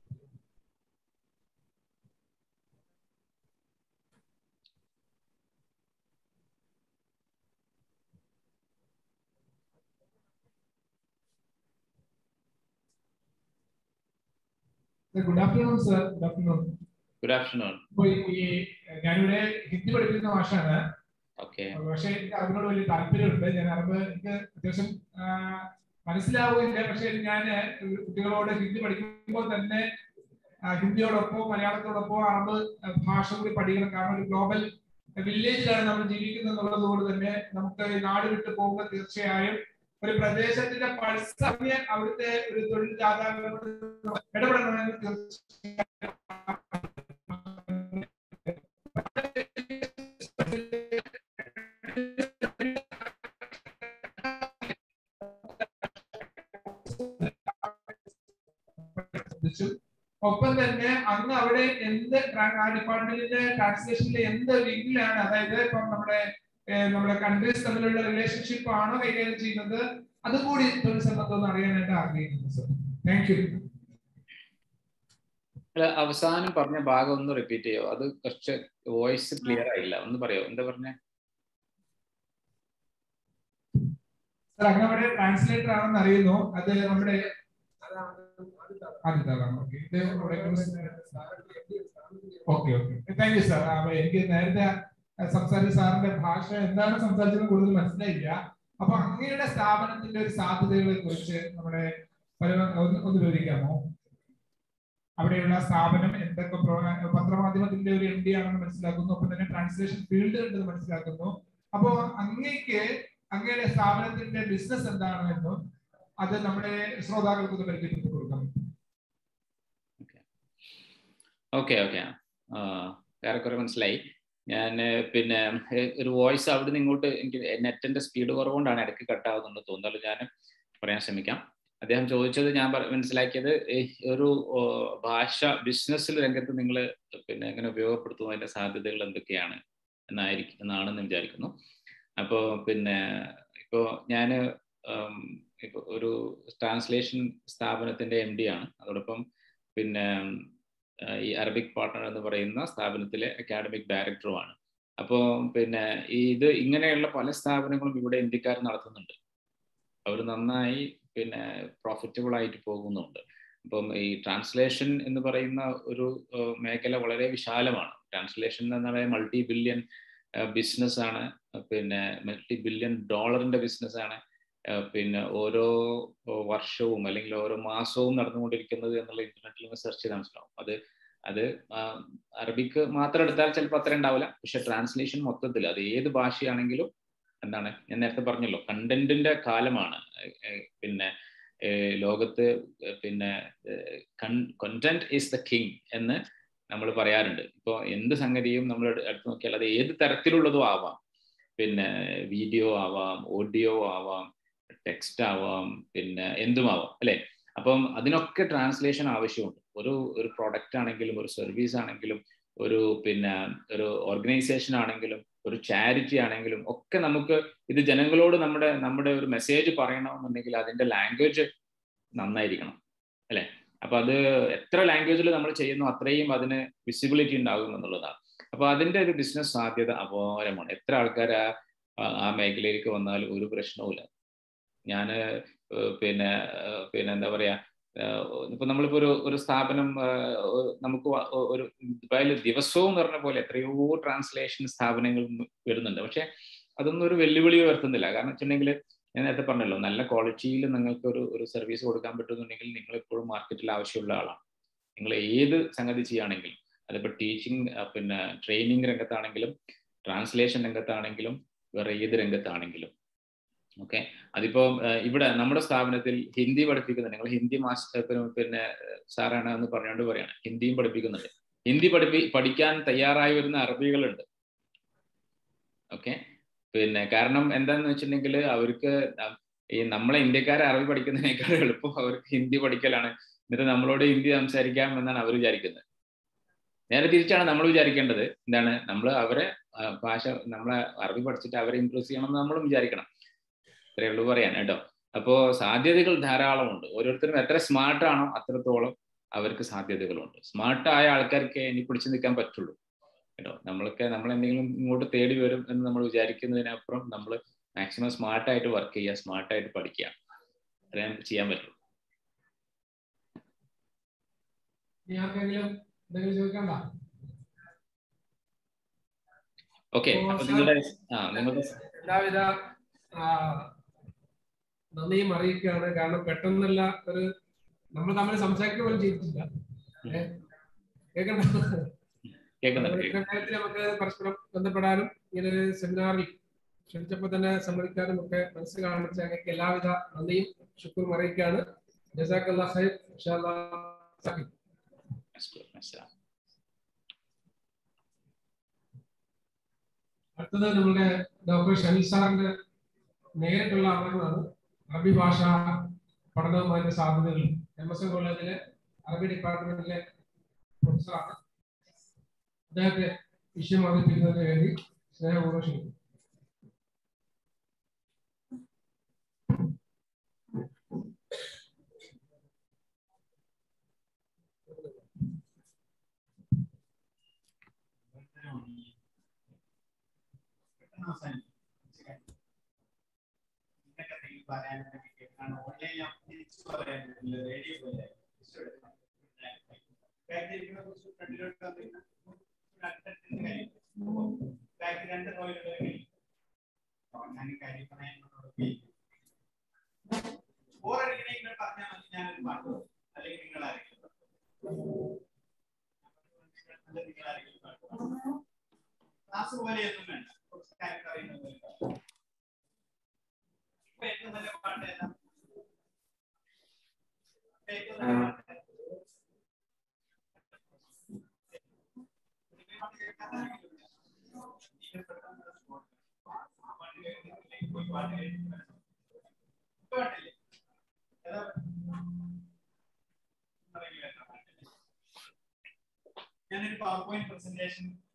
good afternoon sir good afternoon good afternoon ഇപ്പൊ ഈ ഞാനിവിടെ ഹിന്ദി പഠിപ്പിക്കുന്ന ഭാഷയാണ് ഓക്കെ പക്ഷെ എനിക്ക് അതിനോട് വലിയ താല്പര്യമുണ്ട് ഞാൻ അറബ് എനിക്ക് അത്യാവശ്യം ആ, മനസ്സിലാവുകയില്ല പക്ഷെ ഞാൻ കുട്ടികളോട് ഹിന്ദി പഠിക്കുമ്പോൾ തന്നെ ആ, ഹിന്ദിയോടൊപ്പം മലയാളത്തോടൊപ്പം അറബ് ഭാഷ കൂടി പഠിക്കണം കാരണം ഒരു ഗ്ലോബൽ വില്ലേജിലാണ് നമ്മൾ ജീവിക്കുന്നത് എന്നുള്ളത് കൊണ്ട് തന്നെ നമുക്ക് ഈ നാട് വിട്ടു പോകുമ്പോൾ തീർച്ചയായും ഒരു പ്രദേശത്തിന്റെ പൾസ് അറിഞ്ഞ് അവിടുത്തെ ഒരു തൊഴിൽ ജാതാക്കളോട് ഇടപെടണമെന്ന് തീർച്ചയായും ശ്രദ്ധിച്ചു ഒപ്പം തന്നെ അന്ന് അവിടെ എന്ത് ട്രാ- ആ ഡിപ്പാർട്ട്മെന്റിന്റെ ട്രാൻസ്ലേഷനിൽ എന്ത് രീതിയിലാണ് അതായത് ഇപ്പം നമ്മുടെ ഏഹ്, നമ്മുടെ കൺട്രീസ് തമ്മിലുള്ള റിലേഷൻഷിപ്പ് ആണോ കൈകാര്യം ചെയ്യുന്നത് അതുകൂടി തൊഴിൽ സംബന്ധം ഒന്ന് അറിയാനായിട്ട് ആഗ്രഹിക്കുന്നു സർ താങ്ക് യു അല്ല അവസാനം പറഞ്ഞ ഭാഗം ഒന്ന് റിപ്പീറ്റ് ചെയ്യോ അത് കുറച്ച് വോയിസ് ക്ലിയർ ആയില്ല ഒന്ന് പറയോ എന്താ പറഞ്ഞേ സർ അങ്ങ് അവിടെ ട്രാൻസ്ലേറ്റർ ആണെന്ന് അറിയുന്നു അത് നമ്മുടെ okay okay thank you sir എനിക്ക് നേരത്തെ സംസാരിച്ച സാറിന്റെ ഭാഷ എന്താണ് സംസാരിച്ചത് കൂടുതൽ മനസ്സിലായില്ല അപ്പൊ അങ്ങയുടെ സ്ഥാപനത്തിന്റെ ഒരു സാധ്യതകളെ കുറിച്ച് നമ്മുടെ പരമ- ഒന്ന് ഒന്ന് വിവരിക്കാമോ അവിടെയുള്ള സ്ഥാപനം എന്തൊക്കെ പ്രവ- പത്രമാധ്യമത്തിന്റെ ഒരു എം ഡി ആണെന്ന് മനസ്സിലാക്കുന്നു ഒപ്പം തന്നെ ട്രാൻസ്ലേഷൻ ഫീൽഡ് ഉണ്ടെന്ന് മനസ്സിലാക്കുന്നു അപ്പോ അങ്ങേക്ക് അങ്ങയുടെ സ്ഥാപനത്തിന്റെ ബിസിനസ് എന്താണെന്നും അത് നമ്മുടെ ശ്രോതാക്കൾക്ക് ഒന്ന് പരിചയപ്പെടുത്തി കൊടുക്കാം ഓക്കെ ഓക്കെ ഏറെക്കുറെ മനസ്സിലായി ഞാൻ പിന്നെ ഏഹ്, ഒരു വോയിസ് അവിടുന്ന് ഇങ്ങോട്ട് എനിക്ക് നെറ്റിന്റെ സ്പീഡ് കുറവുകൊണ്ടാണ് ഇടയ്ക്ക് കട്ടാവുന്നുണ്ട് തോന്നുന്നത് ഞാൻ പറയാൻ ശ്രമിക്കാം അദ്ദേഹം ചോദിച്ചത് ഞാൻ പറ- മനസ്സിലാക്കിയത് ഈ ഒരു ഓ, ഭാഷ ബിസിനസ്സിൽ രംഗത്ത് നിങ്ങൾ പിന്നെ എങ്ങനെ ഉപയോഗപ്പെടുത്തുന്നതിന്റെ സാധ്യതകൾ എന്തൊക്കെയാണ് എന്നായിരിക്കും എന്നാണെന്ന് വിചാരിക്കുന്നു അപ്പോൾ പിന്നെ ഇപ്പോൾ ഞാൻ ഇപ്പൊ ഒരു ട്രാൻസ്ലേഷൻ സ്ഥാപനത്തിന്റെ എം ഡി ആണ് അതോടൊപ്പം പിന്നെ ആ, ഈ അറബിക് പാർട്ട്ണർ എന്ന് പറയുന്ന സ്ഥാപനത്തിലെ അക്കാഡമിക് ഡയറക്ടറുമാണ് അപ്പോൾ പിന്നെ ഈ ഇത് ഇങ്ങനെയുള്ള പല സ്ഥാപനങ്ങളും ഇവിടെ ഇന്ത്യക്കാർ നടത്തുന്നുണ്ട് അവർ നന്നായി പിന്നെ പ്രോഫിറ്റബിൾ ആയിട്ട് പോകുന്നുണ്ട് അപ്പം ഈ ട്രാൻസ്ലേഷൻ എന്ന് പറയുന്ന ഒരു ഏഹ്, മേഖല വളരെ വിശാലമാണ് ട്രാൻസ്ലേഷൻ എന്ന് പറയുന്നത് മൾട്ടി ബില്യൺ ബിസിനസ് ആണ് പിന്നെ മൾട്ടി ബില്യൺ ഡോളറിന്റെ ബിസിനസ് ആണ് ഏഹ്, പിന്നെ ഓരോ ഏഹ്, വർഷവും അല്ലെങ്കിൽ ഓരോ മാസവും നടന്നുകൊണ്ടിരിക്കുന്നത് എന്നുള്ള ഇന്റർനെറ്റിൽ നിന്ന് സെർച്ച് ചെയ്ത് മനസ്സിലാവും അത് അത് ആ, അറബിക്ക് മാത്രം എടുത്താൽ ചിലപ്പോൾ അത്ര ഉണ്ടാവില്ല പക്ഷെ ട്രാൻസ്ലേഷൻ മൊത്തത്തിൽ അത് ഏത് ഭാഷയാണെങ്കിലും എന്താണ് ഞാൻ നേരത്തെ പറഞ്ഞല്ലോ കണ്ടന്റിന്റെ കാലമാണ് ഏഹ്, ഏഹ്, പിന്നെ ഏഹ്, ലോകത്ത് ഏഹ്, പിന്നെ കണ്ടന്റ് ഈസ് ദ കിങ് എന്ന് നമ്മൾ പറയാറുണ്ട് ഇപ്പോൾ എന്ത് സംഗതിയും നമ്മൾ എടുത്തു നോക്കിയാൽ അത് ഏത് തരത്തിലുള്ളതും ആവാം പിന്നെ വീഡിയോ ആവാം ഓഡിയോ ആവാം ടെക്സ്റ്റ് ആവാം പിന്നെ എന്തുമാവാം അല്ലെ അപ്പം അതിനൊക്കെ ട്രാൻസ്ലേഷൻ ആവശ്യമുണ്ട് ഒരു ഒരു പ്രൊഡക്റ്റ് ആണെങ്കിലും ഒരു സർവീസ് ആണെങ്കിലും ഒരു പിന്നെ ഒരു ഓർഗനൈസേഷൻ ആണെങ്കിലും ഒരു ചാരിറ്റി ആണെങ്കിലും ഒക്കെ നമുക്ക് ഇത് ജനങ്ങളോട് നമ്മുടെ നമ്മുടെ ഒരു മെസ്സേജ് പറയണമെന്നുണ്ടെങ്കിൽ അതിന്റെ ലാംഗ്വേജ് നന്നായിരിക്കണം അല്ലെ അപ്പൊ അത് എത്ര ലാംഗ്വേജിൽ നമ്മൾ ചെയ്യുന്നു അത്രയും അതിന് വിസിബിലിറ്റി ഉണ്ടാകും എന്നുള്ളതാണ് അപ്പൊ അതിന്റെ ഒരു ബിസിനസ് സാധ്യത അപാരമാണ് എത്ര ആൾക്കാർ ആ ആ മേഖലയിലേക്ക് വന്നാലും ഒരു പ്രശ്നവുമില്ല ഞാൻ പിന്നെ ഏഹ് പിന്നെ എന്താ പറയാ ഏഹ് ഇപ്പൊ നമ്മളിപ്പോ ഒരു ഒരു സ്ഥാപനം ഏഹ് ഒ- നമുക്ക് വ- ഒ- ഒരു ദുബായിൽ ദിവസവും എന്ന് പറഞ്ഞ പോലെ എത്രയോ ട്രാൻസ്ലേഷൻ സ്ഥാപനങ്ങൾ വരുന്നുണ്ട് പക്ഷെ അതൊന്നും ഒരു വെല്ലുവിളി ഉയർത്തുന്നില്ല കാരണം വെച്ചിട്ടുണ്ടെങ്കിൽ ഞാൻ നേരത്തെ പറഞ്ഞല്ലോ നല്ല ക്വാളിറ്റിയിൽ നിങ്ങൾക്ക് ഒരു ഒരു സർവീസ് കൊടുക്കാൻ പറ്റുന്നുണ്ടെങ്കിൽ നിങ്ങൾ എപ്പോഴും മാർക്കറ്റിൽ ആവശ്യമുള്ള ആളാണ് നിങ്ങൾ ഏത് സംഗതി ചെയ്യുകയാണെങ്കിലും അതിപ്പോ ടീച്ചിങ് പിന്നെ ട്രെയിനിങ് രംഗത്താണെങ്കിലും ട്രാൻസ്ലേഷൻ രംഗത്താണെങ്കിലും വേറെ ഏത് രംഗത്താണെങ്കിലും ഓക്കെ അതിപ്പോ ഏഹ് ഇവിടെ നമ്മുടെ സ്ഥാപനത്തിൽ ഹിന്ദി പഠിപ്പിക്കുന്നുണ്ട് നിങ്ങൾ ഹിന്ദി മാസ്റ്റർ പിന്നെ സാറാണ് എന്ന് പറഞ്ഞുകൊണ്ട് പറയാണ് ഹിന്ദിയും പഠിപ്പിക്കുന്നുണ്ട് ഹിന്ദി പഠിപ്പി പഠിക്കാൻ തയ്യാറായി വരുന്ന അറബികളുണ്ട് ഓക്കെ പിന്നെ കാരണം എന്താന്ന് വെച്ചിട്ടുണ്ടെങ്കിൽ അവർക്ക് ന- ഈ നമ്മളെ ഇന്ത്യക്കാരെ അറബി പഠിക്കുന്നതിനേക്കാൾ എളുപ്പം അവർക്ക് ഹിന്ദി പഠിക്കലാണ് എന്നിട്ട് നമ്മളോട് ഹിന്ദി സംസാരിക്കാം എന്നാണ് അവർ വിചാരിക്കുന്നത് നേരെ തിരിച്ചാണ് നമ്മൾ വിചാരിക്കേണ്ടത് എന്താണ് നമ്മൾ അവരെ ആ, ഭാഷ നമ്മളെ അറബി പഠിച്ചിട്ട് അവരെ ഇംപ്രൂവ് ചെയ്യണം എന്ന് നമ്മളും വിചാരിക്കണം ഇത്രയേ ഉള്ളൂ പറയാൻ കേട്ടോ അപ്പോ സാധ്യതകൾ ധാരാളമുണ്ട് ഓരോരുത്തരും എത്ര സ്മാർട്ട് ആണോ അത്രത്തോളം അവർക്ക് സാധ്യതകളുണ്ട് സ്മാർട്ട് ആയ ആൾക്കാർക്ക് ഇനി പിടിച്ചു നിൽക്കാൻ പറ്റുള്ളൂ കേട്ടോ നമ്മളൊക്കെ നമ്മൾ എന്തെങ്കിലും ഇങ്ങോട്ട് തേടി വരും എന്ന് നമ്മൾ വിചാരിക്കുന്നതിനപ്പുറം നമ്മൾ മാക്സിമം സ്മാർട്ടായിട്ട് വർക്ക് ചെയ്യുക സ്മാർട്ടായിട്ട് പഠിക്കുക അത്രേ നമുക്ക് ചെയ്യാൻ പറ്റുള്ളൂ ഇനി ആർക്കെങ്കിലും എന്തെങ്കിലും ചോദിക്കണ്ട ഓക്കെ ഓ, അപ്പൊ sir. നിങ്ങളുടെ ആ നിങ്ങളുടെ എല്ലാവിധ ആ, നന്ദിയും അറിയിക്കുകയാണ് കാരണം പെട്ടെന്നല്ല ഒരു നമ്മൾ തമ്മിൽ സംസാരിക്കുക പോലും ചെയ്തിട്ടില്ല ഏ? കേൾക്കണ്ട കേൾക്കുന്നുണ്ട് ഇത്തരം കേൾക്കുന്നുണ്ട്. കാര്യത്തിൽ നമുക്ക് പരസ്പരം ബന്ധപ്പെടാനും ഇങ്ങനെ ഒരു സെമിനാറിൽ ക്ഷണിച്ചപ്പോൾ തന്നെ സമ്മതിക്കാനും ഒക്കെ മനസ്സ് കാണിച്ച അങ്ങേക്ക് എല്ലാവിധ നന്ദിയും ശുക്രും അറിയിക്കുകയാണ് ജസാഖല്ലാ ഖൈർ ഇൻഷാ അല്ലാഹ് സാഹിബ്. മനസ്സിലാവും അടുത്തത് നമ്മുടെ ഡോക്ടർ ഷമീൽ സാറിന്റെ നേരിട്ടുള്ള അറിവുകളാണ് അറബി ഭാഷ പഠനവും അതിന്റെ സാധ്യതകളും എം എസ് എൻ കോളേജിലെ അറബി ഡിപ്പാർട്ട്മെന്റിലെ പ്രൊഫസറാണ് അദ്ദേഹത്തെ വിഷയം അവതരിപ്പിക്കുന്നതിന് വേണ്ടി സ്നേഹപൂർവ്വം ക്ഷണിക്കുന്നു ക്ലാസ് പോലെയൊന്നും വേണ്ട കുറച്ച് കാര്യങ്ങൾ അറിയുന്നത് പോലെ. ഇപ്പൊ ഏറ്റവും നല്ല പാട്ട് ഏതാ? ഇപ്പൊ ഏറ്റവും നല്ല പാട്ട് ഏതാ? ഈ പാട്ട് കേൾക്കാൻ ആരെങ്കിലും ഉണ്ടോ? ഇത് പെട്ടെന്ന് ഒരു spot. ആ പാട്ട് കേൾക്കുന്നില്ലേ? ഇപ്പൊ ഈ പാട്ട് കേൾക്കുന്നില്ല. ഇപ്പൊ പാട്ടില്ലേ? ഏതാ? അറിയില്ല കേട്ടോ പാട്ട്. ഞാനൊരു പവർ പോയിന്റ് പ്രസന്റേഷൻ